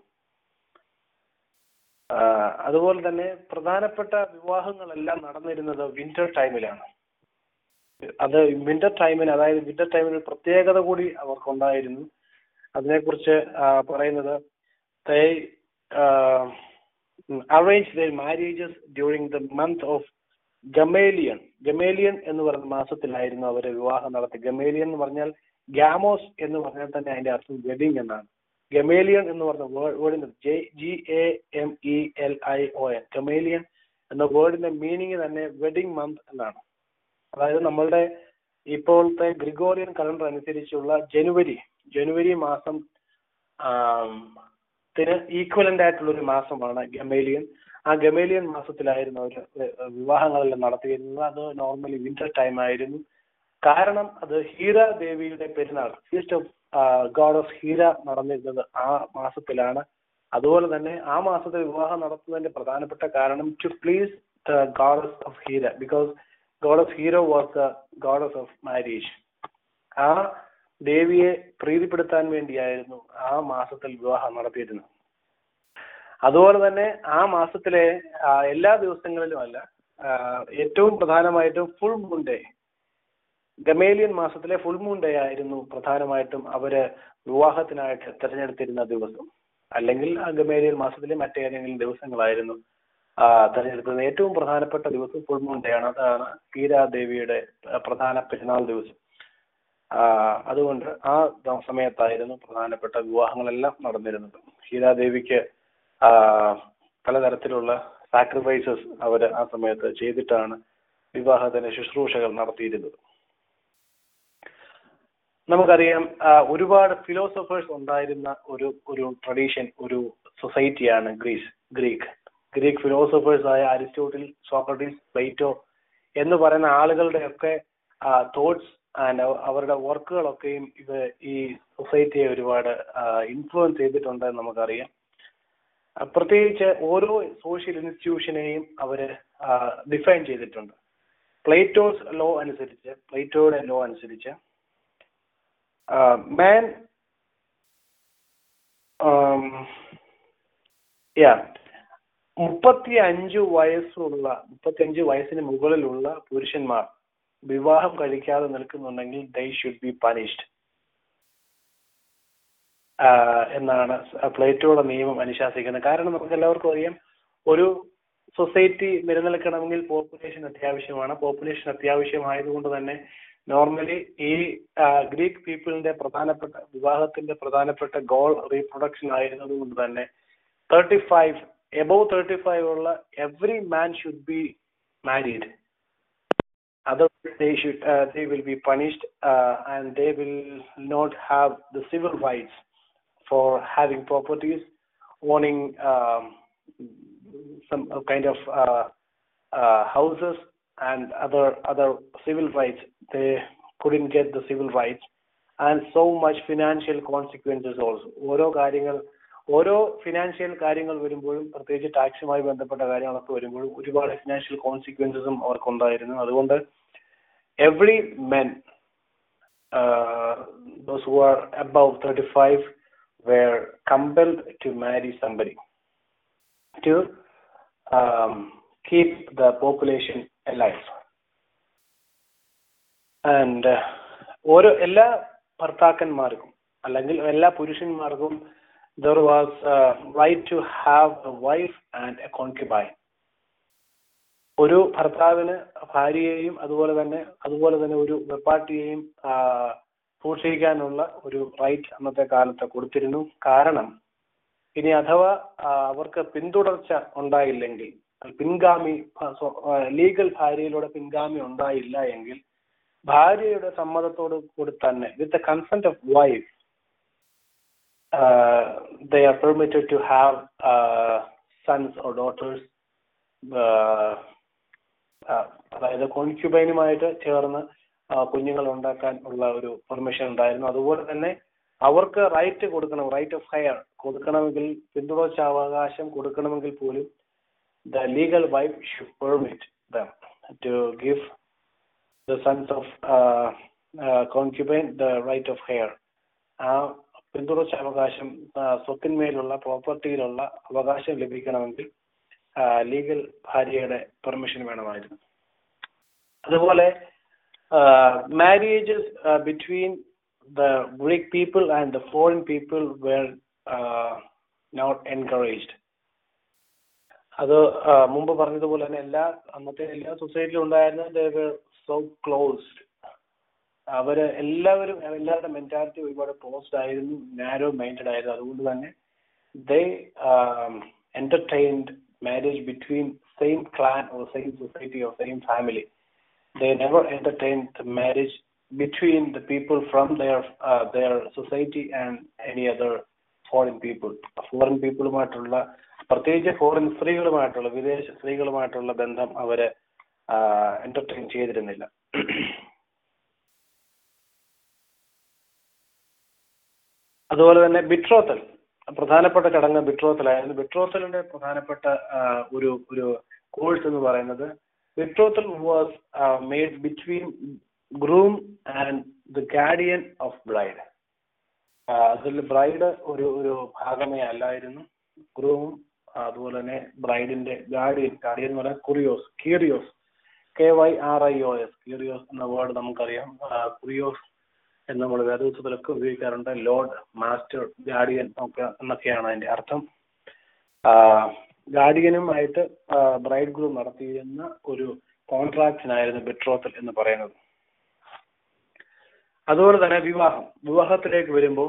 ആ, അതുപോലെ തന്നെ പ്രധാനപ്പെട്ട വിവാഹങ്ങളെല്ലാം നടന്നിരുന്നത് വിന്റർ ടൈമിലാണ് അത് വിന്റർ ടൈമിന് അതായത് വിന്റർ ടൈമിന് ഒരു പ്രത്യേകത കൂടി അവർക്കുണ്ടായിരുന്നു അതിനെക്കുറിച്ച് ആ, പറയുന്നത് they uh, arranged their marriages during the month of ഗമേലിയൻ ഗമേലിയൻ എന്ന് പറയുന്ന മാസത്തിലായിരുന്നു അവര് വിവാഹം നടത്തി ഗമേലിയൻ എന്ന് പറഞ്ഞാൽ ഗാമോസ് എന്ന് പറഞ്ഞാൽ തന്നെ അതിന്റെ അർത്ഥം വെഡിങ് എന്നാണ് ഗമേലിയൻ എന്ന് പറഞ്ഞ വേർഡിന്റെ J G A M E L I O N Gamelion എന്ന വേർഡിന്റെ മീനിങ് തന്നെ വെഡിങ് മന്ത് എന്നാണ് അതായത് നമ്മളുടെ ഇപ്പോഴത്തെ ഗ്രിഗോറിയൻ കലണ്ടർ അനുസരിച്ചുള്ള ജനുവരി ജനുവരി മാസം ആം, ത്തിന് ഈക്വലന്റ് ആയിട്ടുള്ള ഒരു മാസമാണ് ഗമേലിയൻ ആ ഗമേലിയൻ മാസത്തിലായിരുന്നു അവർ വിവാഹങ്ങളെല്ലാം നടത്തിയിരുന്നത് അത് നോർമലി വിന്റർ ടൈം ആയിരുന്നു കാരണം അത് ഹീര ദേവിയുടെ പെരുന്നാൾ feast of god of Hera നടന്നിരുന്നത് ആ മാസത്തിലാണ് അതുപോലെ തന്നെ ആ മാസത്തിൽ വിവാഹം നടത്തുന്നതിന്റെ പ്രധാനപ്പെട്ട കാരണം to please the goddess of Hera because god of hero was the goddess of marriage ആ ദേവിയെ പ്രീതിപ്പെടുത്താൻ വേണ്ടിയായിരുന്നു ആ മാസത്തിൽ വിവാഹം നടത്തിയിരുന്നത് അതുപോലെ തന്നെ ആ മാസത്തിലെ ആ, എല്ലാ ദിവസങ്ങളിലും അല്ല ആ, ഏറ്റവും പ്രധാനമായിട്ടും ഫുൾ മൂൺ ഡേ ഗമേലിയൻ മാസത്തിലെ ഫുൾ മൂൺ ഡേ ആയിരുന്നു പ്രധാനമായിട്ടും അവര് വിവാഹത്തിനായിട്ട് തിരഞ്ഞെടുത്തിരുന്ന ദിവസം അല്ലെങ്കിൽ ആ ഗമേലിയൻ മാസത്തിലെ മറ്റേതെങ്കിലും ദിവസങ്ങളായിരുന്നു ആ, തിരഞ്ഞെടുത്തത് ഏറ്റവും പ്രധാനപ്പെട്ട ദിവസം ഫുൾ മൂൺ ഡേ ആണ് അതാണ് ഹീരാദേവിയുടെ പ്രധാന പെരുന്നാൾ ദിവസം ആ, അതുകൊണ്ട് ആ ദ- സമയത്തായിരുന്നു പ്രധാനപ്പെട്ട വിവാഹങ്ങളെല്ലാം നടന്നിരുന്നത് ഹീരാദേവിക്ക് ആ, പലതരത്തിലുള്ള സാക്രിഫൈസസ് അവർ ആ സമയത്ത് ചെയ്തിട്ടാണ് വിവാഹത്തിന് ശുശ്രൂഷകൾ നടത്തിയിരുന്നത് നമുക്കറിയാം ആ, ഒരുപാട് ഫിലോസഫേഴ്സ് ഉണ്ടായിരുന്ന ഒരു ഒരു ട്രഡീഷൻ ഒരു സൊസൈറ്റിയാണ് ഗ്രീസ് ഗ്രീക്ക് ഗ്രീക്ക് ഫിലോസഫേഴ്സ് ആയ അരിസ്റ്റോട്ടിൽ സോക്രട്ടീസ് പ്ലേറ്റോ എന്ന് പറയുന്ന ആളുകളുടെ ഒക്കെ തോട്ട്സ് ആൻഡ് അവരുടെ വർക്കുകളൊക്കെയും ഇത് ഈ സൊസൈറ്റിയെ ഒരുപാട് ഇൻഫ്ലുവൻസ് ചെയ്തിട്ടുണ്ട് എന്ന് നമുക്കറിയാം ആ, പ്രത്യേകിച്ച് ഓരോ സോഷ്യൽ ഇൻസ്റ്റിറ്റ്യൂഷനെയും അവര് ഡിഫൈൻ ചെയ്തിട്ടുണ്ട് പ്ലേറ്റോസ് ലോ അനുസരിച്ച് പ്ലേറ്റോയുടെ ലോ അനുസരിച്ച് മാൻ യാ മുപ്പത്തി അഞ്ചു വയസ്സുള്ള മുപ്പത്തി അഞ്ച് വയസ്സിന് മുകളിലുള്ള പുരുഷന്മാർ വിവാഹം കഴിക്കാതെ നിൽക്കുന്നുണ്ടെങ്കിൽ ദൈ ഷുഡ് ബി പണിഷ്ഡ് എന്നാണ് പ്ലേറ്റോയുടെ നിയമം അനുശാസിക്കുന്നത് കാരണം നമുക്ക് എല്ലാവർക്കും അറിയാം ഒരു സൊസൈറ്റി നിലനിൽക്കണമെങ്കിൽ പോപ്പുലേഷൻ അത്യാവശ്യമാണ് പോപ്പുലേഷൻ അത്യാവശ്യമായതുകൊണ്ട് തന്നെ നോർമലി ഈ ഗ്രീക്ക് പീപ്പിളിന്റെ പ്രധാനപ്പെട്ട വിവാഹത്തിന്റെ പ്രധാനപ്പെട്ട ഗോൾ റീപ്രൊഡക്ഷൻ ആയിരുന്നത് കൊണ്ട് തന്നെ thirty five above thirty five ഉള്ള every man should be married otherwise they should uh, they will be punished uh, and they will not have the civil rights for having properties owning um, some uh, kind of uh, uh, houses and other other civil rights they couldn't get the civil rights and so much financial consequences also ഓരോ കാര്യങ്ങൾ ഓരോ financial കാര്യങ്ങൾ വരുമ്പോഴും പ്രത്യേകിച്ച് ടാക്സുമായി ബന്ധപ്പെട്ട കാര്യങ്ങളൊക്കെ വരുമ്പോഴും ഒരുപാട് ഫിനാൻഷ്യൽ കോൺസിക്വൻസസും അവർക്കുണ്ടായിരുന്നു അതുകൊണ്ട് every men those who are above thirty five were compelled to marry somebody to keep the population life and ഓരോ എല്ലാ ഭർത്താക്കന്മാർക്കും അല്ലെങ്കിൽ എല്ലാ പുരുഷന്മാർക്കും there was right to have a wife and a concubine ഒരു ഭർത്താവിന് ഭാര്യയെയും അതുപോലെ തന്നെ അതുപോലെ തന്നെ ഒരു വെപ്പാട്ടിയെയും ആ, സൂക്ഷിക്കാനുള്ള ഒരു റൈറ്റ് അന്നത്തെ കാലത്ത് കൊടുത്തിരുന്നു കാരണം ഇനി അഥവാ ആ, അവർക്ക് പിന്തുടർച്ച ഉണ്ടായില്ലെങ്കിൽ പിൻഗാമി ലീഗൽ ഭാര്യയിലൂടെ പിൻഗാമി ഉണ്ടായില്ല എങ്കിൽ ഭാര്യയുടെ സമ്മതത്തോട് കൂടി തന്നെ with the consent of wife they are permitted to have uh, sons or daughters uh, uh, അതായത് കോൺക്യുബൈനുമായിട്ട് ചേർന്ന് ആ, കുഞ്ഞുങ്ങൾ ഉണ്ടാക്കാൻ ഉള്ള ഒരു പെർമിഷൻ ഉണ്ടായിരുന്നു അതുപോലെ തന്നെ അവർക്ക് റൈറ്റ് കൊടുക്കണം റൈറ്റ് ഓഫ് ഹയർ കൊടുക്കണമെങ്കിൽ പിന്തുടർച്ചാവകാശം കൊടുക്കണമെങ്കിൽ പോലും the legal wife should permit them to give the sons of concubine the right of heir ആ പിന്തുടർച്ച അവകാശം ആ, സ്വത്തിന്മേലുള്ള പ്രോപ്പർട്ടിയിലുള്ള അവകാശം ലഭിക്കണമെങ്കിൽ ലീഗൽ ഭാര്യയുടെ പെർമിഷൻ വേണമായിരുന്നു അതുപോലെ marriages between the Greek people and the foreign people were not encouraged അത് ആ, മുമ്പ് പറഞ്ഞതുപോലെ തന്നെ എല്ലാ അന്നത്തെ എല്ലാ സൊസൈറ്റിയിലും ഉണ്ടായിരുന്ന സോ ക്ലോസ്ഡ് അവര് എല്ലാവരും എല്ലാവരുടെ മെന്റാലിറ്റി ഒരുപാട് ക്ലോസ്ഡ് ആയിരുന്നു നാരോ മൈൻഡഡ് ആയിരുന്നു അതുകൊണ്ട് തന്നെ they entertained marriage between same clan or same society or same family they never entertain the marriage between the people from their their society and any other foreign people foreign പീപ്പിളുമായിട്ടുള്ള പ്രത്യേകിച്ച് foreign സ്ത്രീകളുമായിട്ടുള്ള വിദേശ സ്ത്രീകളുമായിട്ടുള്ള ബന്ധം അവര് entertain ചെയ്തിരുന്നില്ല അതുപോലെ തന്നെ ബിട്രോത്തൽ പ്രധാനപ്പെട്ട ചടങ്ങ് ബിട്രോത്തലായിരുന്നു ബിട്രോത്തലിന്റെ പ്രധാനപ്പെട്ട ആ, ഒരു ഒരു കോഴ്സ് എന്ന് പറയുന്നത് betrothal was made between groom and the guardian of bride അതിൽ ബ്രൈഡ് ഒരു ഒരു ഭാഗമേ അല്ലായിരുന്നു ഗ്രൂമും അതുപോലെ തന്നെ ബ്രൈഡിന്റെ ഗാർഡിയൻ ഗാർഡിയൻ എന്ന് പറഞ്ഞാൽ kyrios kyrios K Y R I O S kyrios എന്ന വേർഡ് നമുക്കറിയാം ആ, കുറിയോസ് എന്ന് നമ്മൾ വേദപുസ്തകത്തിലൊക്കെ ഉപയോഗിക്കാറുണ്ട് ലോർഡ് മാസ്റ്റർ ഗാർഡിയൻ ഒക്കെ എന്നൊക്കെയാണ് അതിന്റെ അർത്ഥം ഗാർഡിയനുമായിട്ട് ബ്രൈഡ് ഗ്രൂം നടത്തിയിരുന്ന ഒരു കോൺട്രാക്റ്റിനായിരുന്നു ബെട്രോത്തൽ എന്ന് പറയുന്നത് അതുപോലെ തന്നെ വിവാഹം വിവാഹത്തിലേക്ക് വരുമ്പോൾ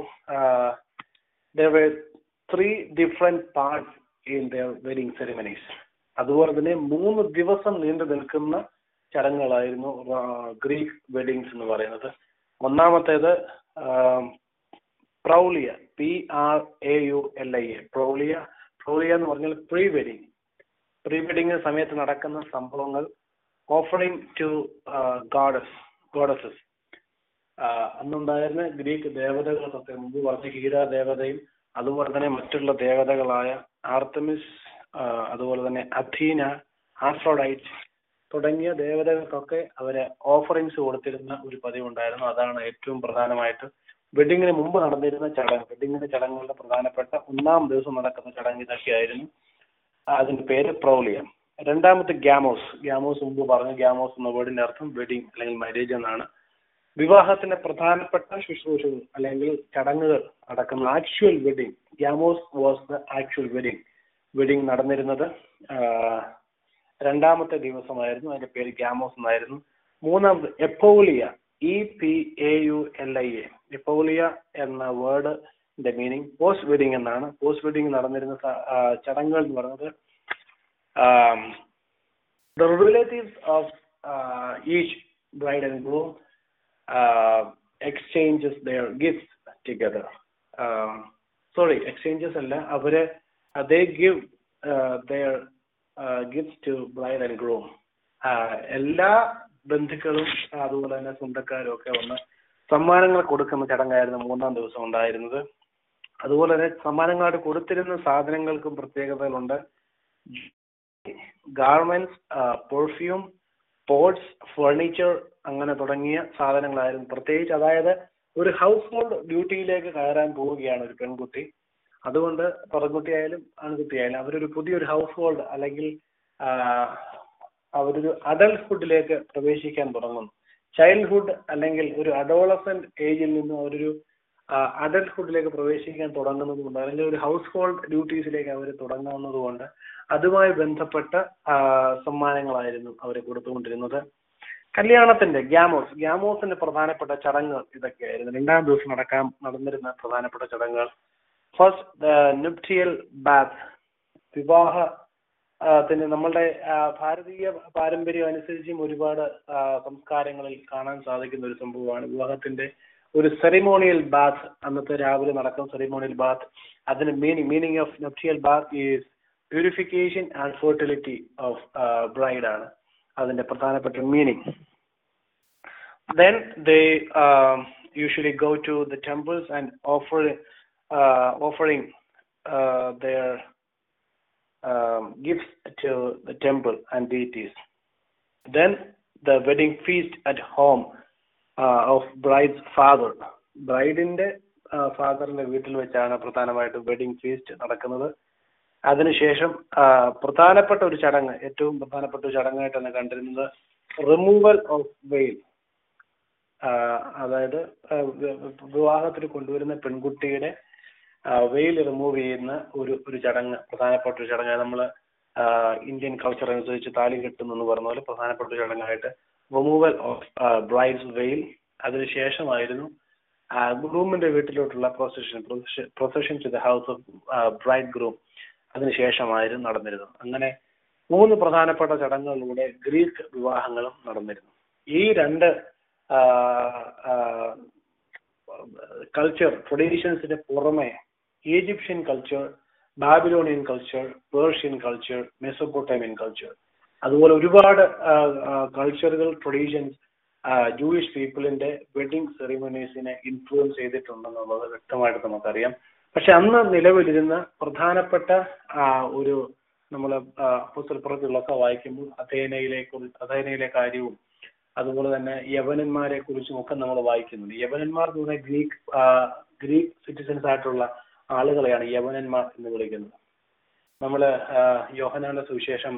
three different parts in their wedding ceremonies അതുപോലെ തന്നെ മൂന്ന് ദിവസം നീണ്ടു നിൽക്കുന്ന ചടങ്ങുകളായിരുന്നു ഗ്രീക്ക് വെഡിങ്സ് എന്ന് പറയുന്നത് ഒന്നാമത്തേത് proaulia P R A U L I A proaulia proaulia എന്ന് പറഞ്ഞാൽ പ്രീ വെഡിങ് പ്രീ വെഡിങ് സമയത്ത് നടക്കുന്ന സംഭവങ്ങൾ ഓഫറിംഗ് ടു ഗോഡസ് ഗോഡസസ് ആ, അന്നുണ്ടായിരുന്ന ഗ്രീക്ക് ദേവതകൾക്കൊക്കെ മുമ്പ് പറഞ്ഞ ഹീര ദേവതയും അതുപോലെ തന്നെ മറ്റുള്ള ദേവതകളായ ആർത്തമിസ് ആ, അതുപോലെ തന്നെ അഥീന ആഫ്രോഡൈറ്റ് തുടങ്ങിയ ദേവതകൾക്കൊക്കെ അവര് ഓഫറിങ്സ് കൊടുത്തിരുന്ന ഒരു പതിവുണ്ടായിരുന്നു അതാണ് ഏറ്റവും പ്രധാനമായിട്ട് വെഡിങ്ങിന് മുമ്പ് നടന്നിരുന്ന ചടങ്ങ് വെഡിങ്ങിന്റെ ചടങ്ങുകളുടെ പ്രധാനപ്പെട്ട ഒന്നാം ദിവസം നടക്കുന്ന ചടങ്ങ് ഇതൊക്കെയായിരുന്നു അതിന്റെ പേര് പ്രൗലിയ രണ്ടാമത്തെ ഗ്യാമോസ് ഗ്യാമോസ് മുമ്പ് പറഞ്ഞു ഗ്യാമോസ് എന്ന വേർഡിന്റെ അർത്ഥം വെഡിങ് അല്ലെങ്കിൽ മാരേജ് എന്നാണ് വിവാഹത്തിന്റെ പ്രധാനപ്പെട്ട ശുശ്രൂഷകൾ അല്ലെങ്കിൽ ചടങ്ങുകൾ നടക്കുന്ന actual wedding gamos was the actual wedding wedding നടന്നിരുന്നത് ആ, രണ്ടാമത്തെ ദിവസമായിരുന്നു അതിന്റെ പേര് ഗ്യാമോസ് എന്നായിരുന്നു മൂന്നാമത് epaulia E P A U L I A epaulia എന്ന വേർഡിന്റെ മീനിങ് പോസ്റ്റ് വെഡിങ് എന്നാണ് പോസ്റ്റ് വെഡിങ് നടന്നിരുന്ന സ- ആ, ചടങ്ങുകൾ എന്ന് പറയുന്നത് the relatives of uh, each bride and groom uh, exchanges their gifts together. Um, sorry, exchanges അല്ല അവര് uh, they give uh, their uh, gifts to bride and groom. Uh, എല്ലാ ബന്ധുക്കളും അതുപോലെ തന്നെ സ്വന്തക്കാരും ഒക്കെ വന്ന് സമ്മാനങ്ങൾ കൊടുക്കുന്ന ചടങ്ങായിരുന്നു മൂന്നാം ദിവസം ഉണ്ടായിരുന്നത് അതുപോലെ തന്നെ സമ്മാനങ്ങളായിട്ട് കൊടുത്തിരുന്ന സാധനങ്ങൾക്കും പ്രത്യേകതകളുണ്ട് ഗാർമെന്റ്സ് പെർഫ്യൂം പോട്ട്സ് ഫർണിച്ചർ അങ്ങനെ തുടങ്ങിയ സാധനങ്ങളായിരുന്നു പ്രത്യേകിച്ച് അതായത് ഒരു ഹൗസ് ഹോൾഡ് ഡ്യൂട്ടിയിലേക്ക് കയറാൻ പോവുകയാണ് ഒരു പെൺകുട്ടി അതുകൊണ്ട് പെൺകുട്ടിയായാലും ആൺകുട്ടിയായാലും അവരൊരു പുതിയൊരു ഹൗസ് ഹോൾഡ് അല്ലെങ്കിൽ ആ, അവരൊരു അഡൽട്ട്ഹുഡിലേക്ക് പ്രവേശിക്കാൻ തുടങ്ങുന്നു ചൈൽഡ്ഹുഡ് അല്ലെങ്കിൽ ഒരു അഡോളസെന്റ് ഏജിൽ നിന്നും അവരൊരു അഡൽട്ട്ഹുഡിലേക്ക് പ്രവേശിക്കാൻ തുടങ്ങുന്നത് കൊണ്ട് അല്ലെങ്കിൽ ഒരു ഹൗസ് ഹോൾഡ് ഡ്യൂട്ടീസിലേക്ക് അവർ തുടങ്ങുന്നത് കൊണ്ട് അതുമായി ബന്ധപ്പെട്ട ആ, സമ്മാനങ്ങളായിരുന്നു അവർ കൊടുത്തുകൊണ്ടിരുന്നത് കല്യാണത്തിന്റെ ഗ്യാമോസ് ഗ്യാമോസിന്റെ പ്രധാനപ്പെട്ട ചടങ്ങുകൾ ഇതൊക്കെയായിരുന്നു രണ്ടാം ദിവസം നടക്കാൻ നടന്നിരുന്ന പ്രധാനപ്പെട്ട ചടങ്ങുകൾ ഫസ്റ്റ് നുപ്റ്റിയൽ ബാത്ത് വിവാഹ ആ, പിന്നെ നമ്മളുടെ ആ, ഭാരതീയ പാരമ്പര്യം അനുസരിച്ചും ഒരുപാട് ആ, സംസ്കാരങ്ങളിൽ കാണാൻ സാധിക്കുന്ന ഒരു സംഭവമാണ് വിവാഹത്തിന്റെ ഒരു സെറിമോണിയൽ ബാത്ത് അന്നത്തെ രാവിലെ നടക്കുന്ന സെറിമോണിയൽ ബാത്ത് അതിന് meaning meaning of nuptial bath is purification and fertility of bride ആണ് അതിന്റെ പ്രധാനപ്പെട്ട meaning then they um, usually go to the temples and offer uh, offering uh, their um, gifts to the temple and deities. Then the wedding feast at home uh, of bride's father. ബ്രൈഡിന്റെ ഫാദറിന്റെ വീട്ടിൽ വെച്ചാണ് പ്രധാനമായിട്ടും wedding feast നടക്കുന്നത് അതിനുശേഷം ആ, പ്രധാനപ്പെട്ട ഒരു ചടങ്ങ് ഏറ്റവും പ്രധാനപ്പെട്ട ഒരു ചടങ്ങായിട്ടാണ് കണ്ടിരുന്നത് റിമൂവൽ ഓഫ് വെയിൽ അതായത് ആ, വി- വിവാഹത്തിന് കൊണ്ടുവരുന്ന പെൺകുട്ടിയുടെ വെയിൽ റിമൂവ് ചെയ്യുന്ന ഒരു ഒരു ചടങ്ങ് പ്രധാനപ്പെട്ട ഒരു ചടങ്ങ് നമ്മൾ ഇന്ത്യൻ കൾച്ചർ അനുസരിച്ച് താലി കെട്ടുന്നു എന്ന് പറഞ്ഞ പോലെ പ്രധാനപ്പെട്ട ഒരു ചടങ്ങായിട്ട് റിമൂവൽ ഓഫ് ബ്രൈഡ്സ് വെയിൽ അതിനുശേഷമായിരുന്നു ഗ്രൂമിന്റെ വീട്ടിലോട്ടുള്ള procession procession to the house of bride groom അതിനുശേഷമായിരുന്നു നടന്നിരുന്നത് അങ്ങനെ മൂന്ന് പ്രധാനപ്പെട്ട ചടങ്ങുകളിലൂടെ ഗ്രീക്ക് വിവാഹങ്ങളും നടന്നിരുന്നു ഈ രണ്ട് കൾച്ചർ ട്രഡീഷൻസിന് പുറമെ Egyptian culture Babylonian culture Persian culture Mesopotamian culture അതുപോലെ ഒരുപാട് കൾച്ചറുകൾ ട്രഡീഷൻസ് ജൂയിഷ് പീപ്പിളിന്റെ വെഡിങ് സെറിമണീസിനെ ഇൻഫ്ലുവൻസ് ചെയ്തിട്ടുണ്ടെന്നുള്ളത് വ്യക്തമായിട്ട് നമുക്കറിയാം പക്ഷെ അന്ന് നിലവിലിരുന്ന പ്രധാനപ്പെട്ട ആ, ഒരു നമ്മൾ പുസ്തകപ്പുറത്തുള്ളൊക്കെ വായിക്കുമ്പോൾ അഥേനയിലെ കുറി- അഥേനയിലെ കാര്യവും അതുപോലെ തന്നെ യവനന്മാരെ കുറിച്ചും ഒക്കെ നമ്മൾ വായിക്കുന്നുണ്ട് യവനന്മാർ എന്ന് പറഞ്ഞാൽ ഗ്രീക്ക് ആ, ഗ്രീക്ക് സിറ്റിസൺസ് ആയിട്ടുള്ള ആളുകളെയാണ് യവനന്മാർ എന്ന് വിളിക്കുന്നത് നമ്മള് ആ, യോഹന്നാന്റെ സുവിശേഷം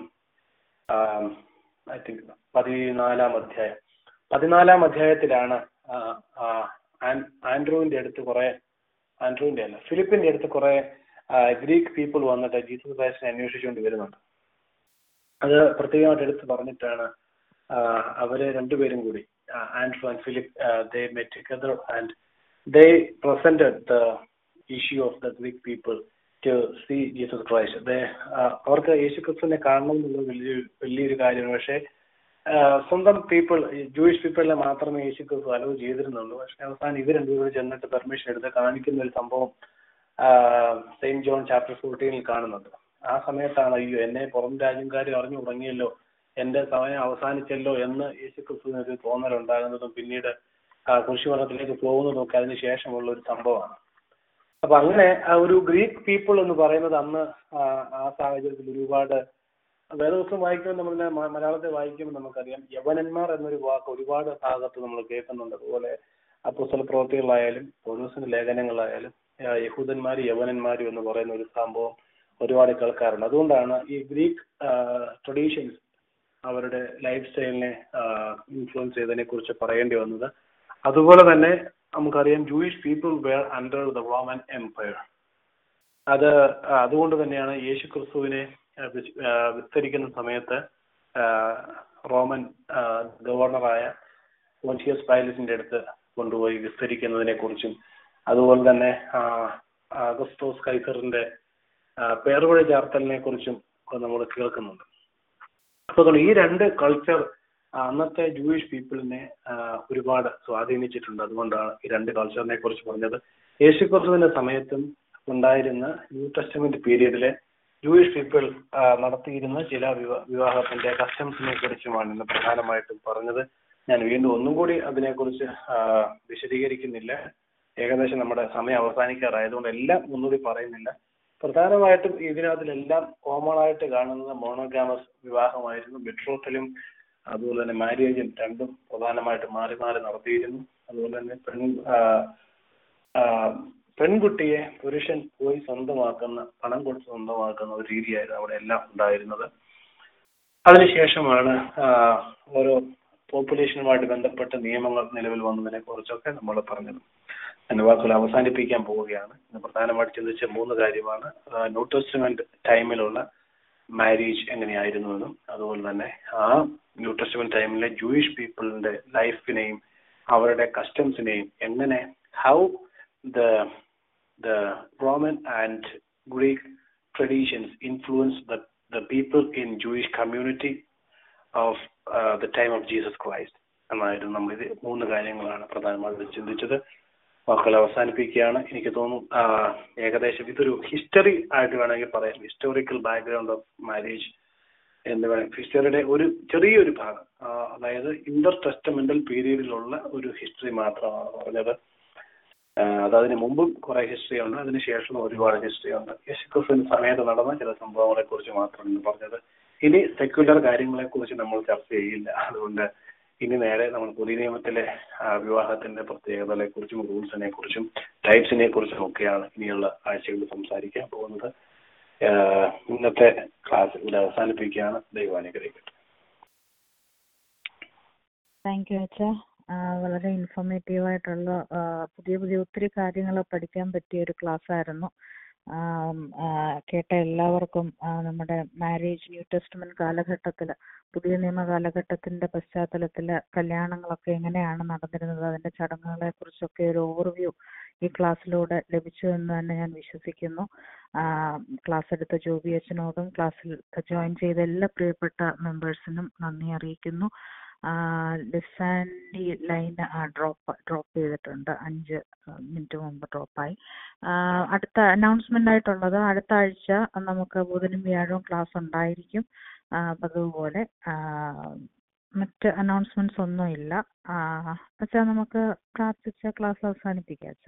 ഐ തിങ്ക് പതിനാലാം അധ്യായം പതിനാലാം അധ്യായത്തിലാണ് ആ, ആ, ആൻ- ആൻഡ്രൂവിന്റെ അടുത്ത് കുറെ ആൻഡ്രൂവിന്റെ അല്ല ഫിലിപ്പിന്റെ അടുത്ത് കുറെ ഗ്രീക്ക് പീപ്പിൾ വന്നിട്ട് ജീസസ് ക്രൈസ്റ്റിനെ അന്വേഷിച്ചുകൊണ്ട് വരുന്നുണ്ട് അത് പ്രത്യേകമായിട്ട് എടുത്ത് പറഞ്ഞിട്ടാണ് ആ, അവര് രണ്ടുപേരും കൂടി Andrew and Philip they met together and they presented the issue of the Greek people to see Jesus Christ ദേ അവർക്ക് യേശു ക്രിസ്തുവിനെ കാണണം എന്നുള്ളത് വലിയൊരു വലിയൊരു കാര്യമാണ് പക്ഷേ ആ, സ്വന്തം പീപ്പിൾ ജൂയിഷ് പീപ്പിളിനെ മാത്രമേ യേശു ക്രിസ്തു അലോ ചെയ്തിരുന്നുള്ളൂ പക്ഷെ അവസാനം ഇവർ രണ്ടുപേരും ചെന്നിട്ട് പെർമിഷൻ എടുത്ത് കാണിക്കുന്ന ഒരു സംഭവം സെയിന്റ് ജോൺ ചാപ്റ്റർ ഫോർട്ടീനിൽ കാണുന്നുണ്ട് ആ സമയത്താണ് അയ്യോ എന്നെ പുറം രാജ്യക്കാർ അറിഞ്ഞു തുടങ്ങിയല്ലോ എന്റെ സമയം അവസാനിച്ചല്ലോ എന്ന് യേശു ക്രിസ്തുവിന് ഒരു തോന്നലുണ്ടാകുന്നതും പിന്നീട് ആ, കുരിശുമരണത്തിലേക്ക് പോകുന്നതൊക്കെ അതിന് ശേഷമുള്ള ഒരു സംഭവമാണ് അപ്പൊ അങ്ങനെ ആ ഒരു ഗ്രീക്ക് പീപ്പിൾ എന്ന് പറയുന്നത് അന്ന് ആ, ആ സാഹചര്യത്തിൽ ഒരുപാട് വേദവസം വായിക്കുമ്പോൾ നമ്മൾ മ- മലയാളത്തെ വായിക്കുമ്പോൾ നമുക്കറിയാം യവനന്മാർ എന്നൊരു വാക്ക് ഒരുപാട് ഭാഗത്ത് നമ്മൾ കേൾക്കുന്നുണ്ട് അതുപോലെ അപ്പുസ്തല പ്രവൃത്തികളായാലും പൗലോസിന്റെ ലേഖനങ്ങളായാലും ആ, യഹൂദന്മാര് യവനന്മാരും എന്ന് പറയുന്ന ഒരു സംഭവം ഒരുപാട് കേൾക്കാറുണ്ട് അതുകൊണ്ടാണ് ഈ ഗ്രീക്ക് ട്രഡീഷൻസ് അവരുടെ ലൈഫ് സ്റ്റൈലിനെ ഇൻഫ്ലുവൻസ് ചെയ്തതിനെ കുറിച്ച് പറയേണ്ടി വന്നത് അതുപോലെ തന്നെ നമുക്കറിയാം Jewish people were under the Roman empire അത് ആ, അതുകൊണ്ട് തന്നെയാണ് യേശു ക്രിസ്തുവിനെ ആ, വിസ്- ആ, വിസ്തരിക്കുന്ന സമയത്ത് ആ, റോമൻ ആ, ഗവർണറായ പോൻഷിയസ് പൈലസിന്റെ അടുത്ത് കൊണ്ടുപോയി വിസ്തരിക്കുന്നതിനെ കുറിച്ചും അതുപോലെ തന്നെ ആ, അഗസ്തോസ് കൈസറിന്റെ ആ, പേർവഴി ചാർത്തലിനെ കുറിച്ചും നമ്മൾ കേൾക്കുന്നുണ്ട് അപ്പൊ അതുകൊണ്ട് ഈ രണ്ട് കൾച്ചർ അന്നത്തെ ജൂയിഷ് പീപ്പിളിനെ ഒരുപാട് സ്വാധീനിച്ചിട്ടുണ്ട് അതുകൊണ്ടാണ് ഈ രണ്ട് കൾച്ചറിനെ കുറിച്ച് പറഞ്ഞത് യേശുക്രിസ്തുവിന്റെ സമയത്തും ഉണ്ടായിരുന്ന ന്യൂ ടെസ്റ്റമെന്റ് പീരീഡിലെ ജൂയിഷ് പീപ്പിൾ നടത്തിയിരുന്ന ചില വിവാ വിവാഹത്തിന്റെ കസ്റ്റംസിനെ കുറിച്ചുമാണ് ഇന്ന് പ്രധാനമായിട്ടും പറഞ്ഞത് ഞാൻ വീണ്ടും ഒന്നും കൂടി അതിനെക്കുറിച്ച് ആ, വിശദീകരിക്കുന്നില്ല ഏകദേശം നമ്മുടെ സമയം അവസാനിക്കാറായതുകൊണ്ട് എല്ലാം ഒന്നുകൂടി പറയുന്നില്ല പ്രധാനമായിട്ടും ഇതിനകത്തിലെല്ലാം കോമൺ ആയിട്ട് കാണുന്നത് മോണോഗാമസ് വിവാഹമായിരുന്നു ബെട്രോത്തലും അതുപോലെ തന്നെ മാര്യേജും രണ്ടും പ്രധാനമായിട്ട് മാറി മാറി നടത്തിയിരുന്നു അതുപോലെ തന്നെ പെൺ ആ, ആ, പെൺകുട്ടിയെ പുരുഷൻ പോയി സ്വന്തമാക്കുന്ന പണം കൊടുത്ത് സ്വന്തമാക്കുന്ന ഒരു രീതിയായിരുന്നു അവിടെ എല്ലാം ഉണ്ടായിരുന്നത് അതിനുശേഷമാണ് ആ, ഓരോ പോപ്പുലേഷനുമായിട്ട് ബന്ധപ്പെട്ട നിയമങ്ങൾ നിലവിൽ വന്നതിനെ കുറിച്ചൊക്കെ നമ്മൾ പറഞ്ഞത് ഞാൻ വാക്കുകൾ അവസാനിപ്പിക്കാൻ പോവുകയാണ് ഇന്ന് പ്രധാനമായിട്ട് ചിന്തിച്ച മൂന്ന് കാര്യമാണ് ന്യൂ ടെസ്റ്റ്മെന്റ് ടൈമിലുള്ള മാരേജ് എങ്ങനെയായിരുന്നുവെന്നും അതുപോലെ തന്നെ ആ ന്യൂ ടെസ്റ്റ്മെന്റ് ടൈമിലെ ജൂയിഷ് പീപ്പിളിന്റെ ലൈഫിനെയും അവരുടെ കസ്റ്റംസിനെയും എങ്ങനെ how the the Roman and Greek traditions influence the the people in Jewish community of the time of Jesus Christ എന്നായിരുന്നു നമ്മൾ ഇത് മൂന്ന് കാര്യങ്ങളാണ് പ്രധാനമായിട്ടും ചിന്തിച്ചത് വാക്കുകൾ അവസാനിപ്പിക്കുകയാണ് എനിക്ക് തോന്നുന്നു ആ, ഏകദേശം ഇതൊരു ഹിസ്റ്ററി ആയിട്ട് വേണമെങ്കിൽ പറയാം ഹിസ്റ്റോറിക്കൽ ബാക്ക്ഗ്രൗണ്ട് ഓഫ് മാരേജ് എന്ന് വേണം ഹിസ്റ്ററിയുടെ ഒരു ചെറിയൊരു ഭാഗം ആ, അതായത് ഇന്റർ ടെസ്റ്റമെന്റൽ പീരീഡിലുള്ള ഒരു ഹിസ്റ്ററി മാത്രമാണ് പറഞ്ഞത് ആ, അത് അതിന് മുമ്പും കുറെ ഹിസ്റ്ററി ഉണ്ട് അതിന് ശേഷം ഒരുപാട് ഹിസ്റ്ററി ഉണ്ട് യേശുക്രിസ്തുവിന് സമയത്ത് നടന്ന ചില സംഭവങ്ങളെ കുറിച്ച് മാത്രമാണ് ഇന്ന് പറഞ്ഞത് ഇനി സെക്യുലർ കാര്യങ്ങളെ കുറിച്ച് നമ്മൾ ചർച്ച ചെയ്യില്ല അതുകൊണ്ട് ഇനി നേരെ നമ്മൾ പുതിയ നിയമത്തിലെ ആ, വിവാഹത്തിന്റെ പ്രത്യേകതകളെ കുറിച്ചും റൂൾസിനെ കുറിച്ചും ടൈപ്സിനെ കുറിച്ചും ഒക്കെയാണ് ഇനിയുള്ള ആഴ്ചകളിൽ സംസാരിക്കാൻ പോകുന്നത് ആ, ഇന്നത്തെ ക്ലാസ് ഇവിടെ അവസാനിപ്പിക്കുകയാണ് ദൈവാനുഗ്രഹിക്കട്ടെ താങ്ക് യു അച്ഛ വളരെ ഇൻഫോർമേറ്റീവ് ആയിട്ടുള്ള ആ, പുതിയ പുതിയ ഒത്തിരി കാര്യങ്ങൾ പഠിക്കാൻ പറ്റിയ ഒരു ക്ലാസ് ആയിരുന്നു ആം, ആ, കേട്ട എല്ലാവർക്കും ആ, നമ്മുടെ മാരേജ് ന്യൂ ടെസ്റ്റ്മെന്റ് കാലഘട്ടത്തിൽ പുതിയ നിയമ കാലഘട്ടത്തിന്റെ പശ്ചാത്തലത്തിൽ കല്യാണങ്ങളൊക്കെ എങ്ങനെയാണ് നടന്നിരുന്നത് അതിന്റെ ചടങ്ങുകളെ കുറിച്ചൊക്കെ ഒരു ഓവർവ്യൂ ഈ ക്ലാസ്സിലൂടെ ലഭിച്ചു എന്ന് തന്നെ ഞാൻ വിശ്വസിക്കുന്നു ക്ലാസ് എടുത്ത ജോബി അച്ഛനോടും ക്ലാസ്സിൽ ജോയിൻ ചെയ്ത എല്ലാ പ്രിയപ്പെട്ട മെമ്പേഴ്സിനും നന്ദി അറിയിക്കുന്നു ലിസാൻഡി ലൈൻ ഡ്രോപ്പ് ഡ്രോപ്പ് ചെയ്തിട്ടുണ്ട് അഞ്ച് മിനിറ്റ് മുമ്പ് ഡ്രോപ്പായി അടുത്ത അനൗൺസ്മെന്റ് ആയിട്ടുള്ളത് അടുത്ത ആഴ്ച നമുക്ക് ബുധനും വ്യാഴവും ക്ലാസ് ഉണ്ടായിരിക്കും ആ, പതിവുപോലെ ആ, മറ്റ് അനൗൺസ്മെന്റ്സ് ഒന്നും ഇല്ല അച്ഛാ നമുക്ക് പ്രാർത്ഥിച്ച ക്ലാസ് അവസാനിപ്പിക്കാം അച്ഛാ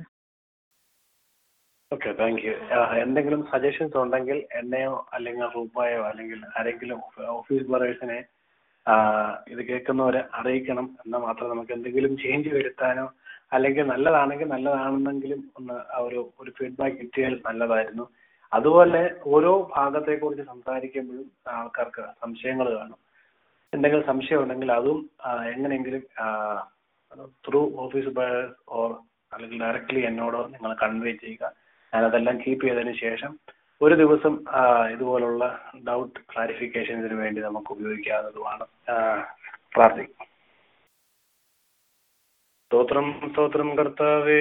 ഓക്കെ താങ്ക് യു എന്തെങ്കിലും സജഷൻസ് ഉണ്ടെങ്കിൽ എന്നെയോ അല്ലെങ്കിൽ റൂപ്പായോ അല്ലെങ്കിൽ ആരെങ്കിലും ഓഫീസ് ബറേഴ്സിനെ ഇത് കേൾക്കുന്നവരെ അറിയിക്കണം എന്നാൽ മാത്രം നമുക്ക് എന്തെങ്കിലും ചേഞ്ച് വരുത്താനോ അല്ലെങ്കിൽ നല്ലതാണെങ്കിൽ നല്ലതാണെന്നെങ്കിലും ഒന്ന് ആ ഒരു ഒരു ഫീഡ്ബാക്ക് കിട്ടിയാൽ നല്ലതായിരുന്നു അതുപോലെ ഓരോ ഭാഗത്തെക്കുറിച്ച് സംസാരിക്കുമ്പോഴും ആൾക്കാർക്ക് സംശയങ്ങൾ കാണും എന്തെങ്കിലും സംശയം ഉണ്ടെങ്കിൽ അതും ആ, എങ്ങനെയെങ്കിലും ത്രൂ ഓഫീസ് ബയേഴ്സ് ഓർ അല്ലെങ്കിൽ ഡയറക്റ്റ്ലി എന്നോടോ നിങ്ങൾ കൺവേ ചെയ്യുക ഞാനതെല്ലാം കീപ്പ് ചെയ്തതിന് ശേഷം ഒരു ദിവസം ആ, ഇതുപോലുള്ള ഡൗട്ട് ക്ലാരിഫിക്കേഷൻസിന് വേണ്ടി നമുക്ക് ഉപയോഗിക്കാവുന്നതുമാണ് ആ, പ്രാർത്ഥിക്കും സ്തോത്രം സ്തോത്രം കർത്താവേ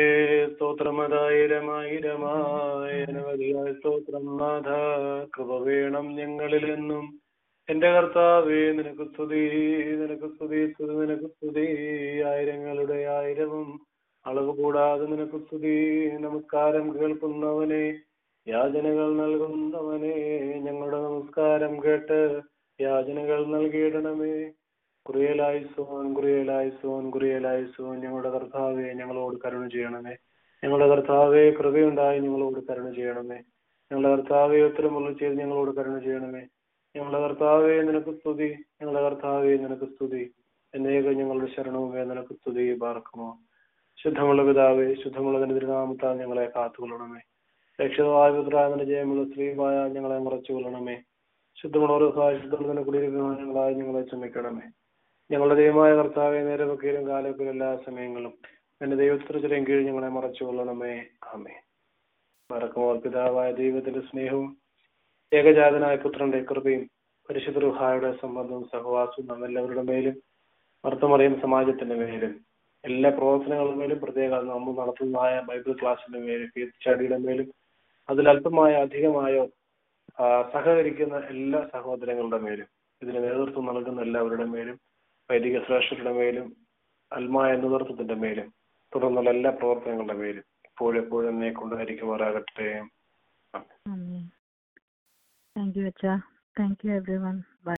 സ്തോത്രമതായിരമായിരമായിരമതിയായ സ്തോത്രം നാഥ കൃപ വേണം ഞങ്ങളിലെന്നും എന്റെ കർത്താവേ നിനക്ക് സ്തുതി നിനക്ക് സ്തുതി സ്തുതി നിനക്ക് സ്തുതി ആയിരങ്ങളുടെ ആയിരവും അളവ് കൂടാതെ നിനക്ക് സ്തുതി നമസ്കാരം കേൾക്കുന്നവനെ യാചനകൾ നൽകുന്നവനെ ഞങ്ങളുടെ നമസ്കാരം കേട്ട് യാചനകൾ നൽകിയിടണമേ കുറിയലായി സോൻ കുറിയലായി സോൻ കുറിയലായി സോൻ ഞങ്ങളുടെ കർത്താവെ ഞങ്ങളോട് കരുണ ചെയ്യണമേ ഞങ്ങളുടെ കർത്താവെ കൃപയുണ്ടായി ഞങ്ങളോട് കരുണ ചെയ്യണമേ ഞങ്ങളുടെ കർത്താവെ ഉത്തരമുള്ള ചെയ്ത് ഞങ്ങളോട് കരുണ ചെയ്യണമേ ഞങ്ങളുടെ കർത്താവെ നിനക്ക് സ്തുതി ഞങ്ങളുടെ കർത്താവെ നിനക്ക് സ്തുതി എന്നേക ഞങ്ങളുടെ ശരണവുമേ നിനക്ക് സ്തുതി പാർക്കുമോ ശുദ്ധമുള്ള പിതാവേ ശുദ്ധമുള്ള നിന്റെ തിരുനാമത്താൽ ഞങ്ങളെ കാത്തുകൊള്ളണമേ രക്ഷിതമായ പുത്രാവിന്റെ ജയമുള്ള സ്ത്രീമായ ഞങ്ങളെ മറച്ചു കൊള്ളണമേ ശുദ്ധമുള്ള ശുദ്ധമുള്ള കുടിയിരിക്കുന്ന ഞങ്ങളായി ഞങ്ങളെ ചുമക്കണമേ ഞങ്ങളുടെ ദൈവമായ കർത്താവെ നേരെ വക്കീലും കാലൊക്കെ എല്ലാ സമയങ്ങളും എന്റെ ദൈവത്തിനും കീഴിൽ ഞങ്ങളെ മറച്ചു കൊള്ളണമേ ആമേ മറക്കുമോ പിതാവായ ദൈവത്തിന്റെ സ്നേഹവും ഏകജാതനായ പുത്രന്റെ കൃപയും പരിശുദ്ധ റുഹായുടെ സംബന്ധവും സഹവാസവും നാം എല്ലാവരുടെ മേലും വർത്തമറിയും സമാജത്തിന്റെ മേലും എല്ലാ പ്രവർത്തനങ്ങളുടെ മേലും പ്രത്യേക നമ്മൾ നടത്തുന്നതായ ബൈബിൾ ക്ലാസ്സിന്റെ മേലും സ്റ്റഡിയുടെ മേലും അതിൽ അല്പമായ അധികമായോ ആ, സഹകരിക്കുന്ന എല്ലാ സഹോദരങ്ങളുടെ മേലും ഇതിന് നേതൃത്വം നൽകുന്ന എല്ലാവരുടെ മേലും വൈദിക ശ്രേഷ്ഠരുടെ മേലും അൽമായ നേതൃത്വത്തിന്റെ മേലും തുടർന്നുള്ള എല്ലാ പ്രവർത്തനങ്ങളുടെ മേലും ഇപ്പോഴെപ്പോഴും എന്നെ കൊണ്ടായിരിക്കുമാറാകട്ടെ താങ്ക് യു അച്ഛാ thank you everyone by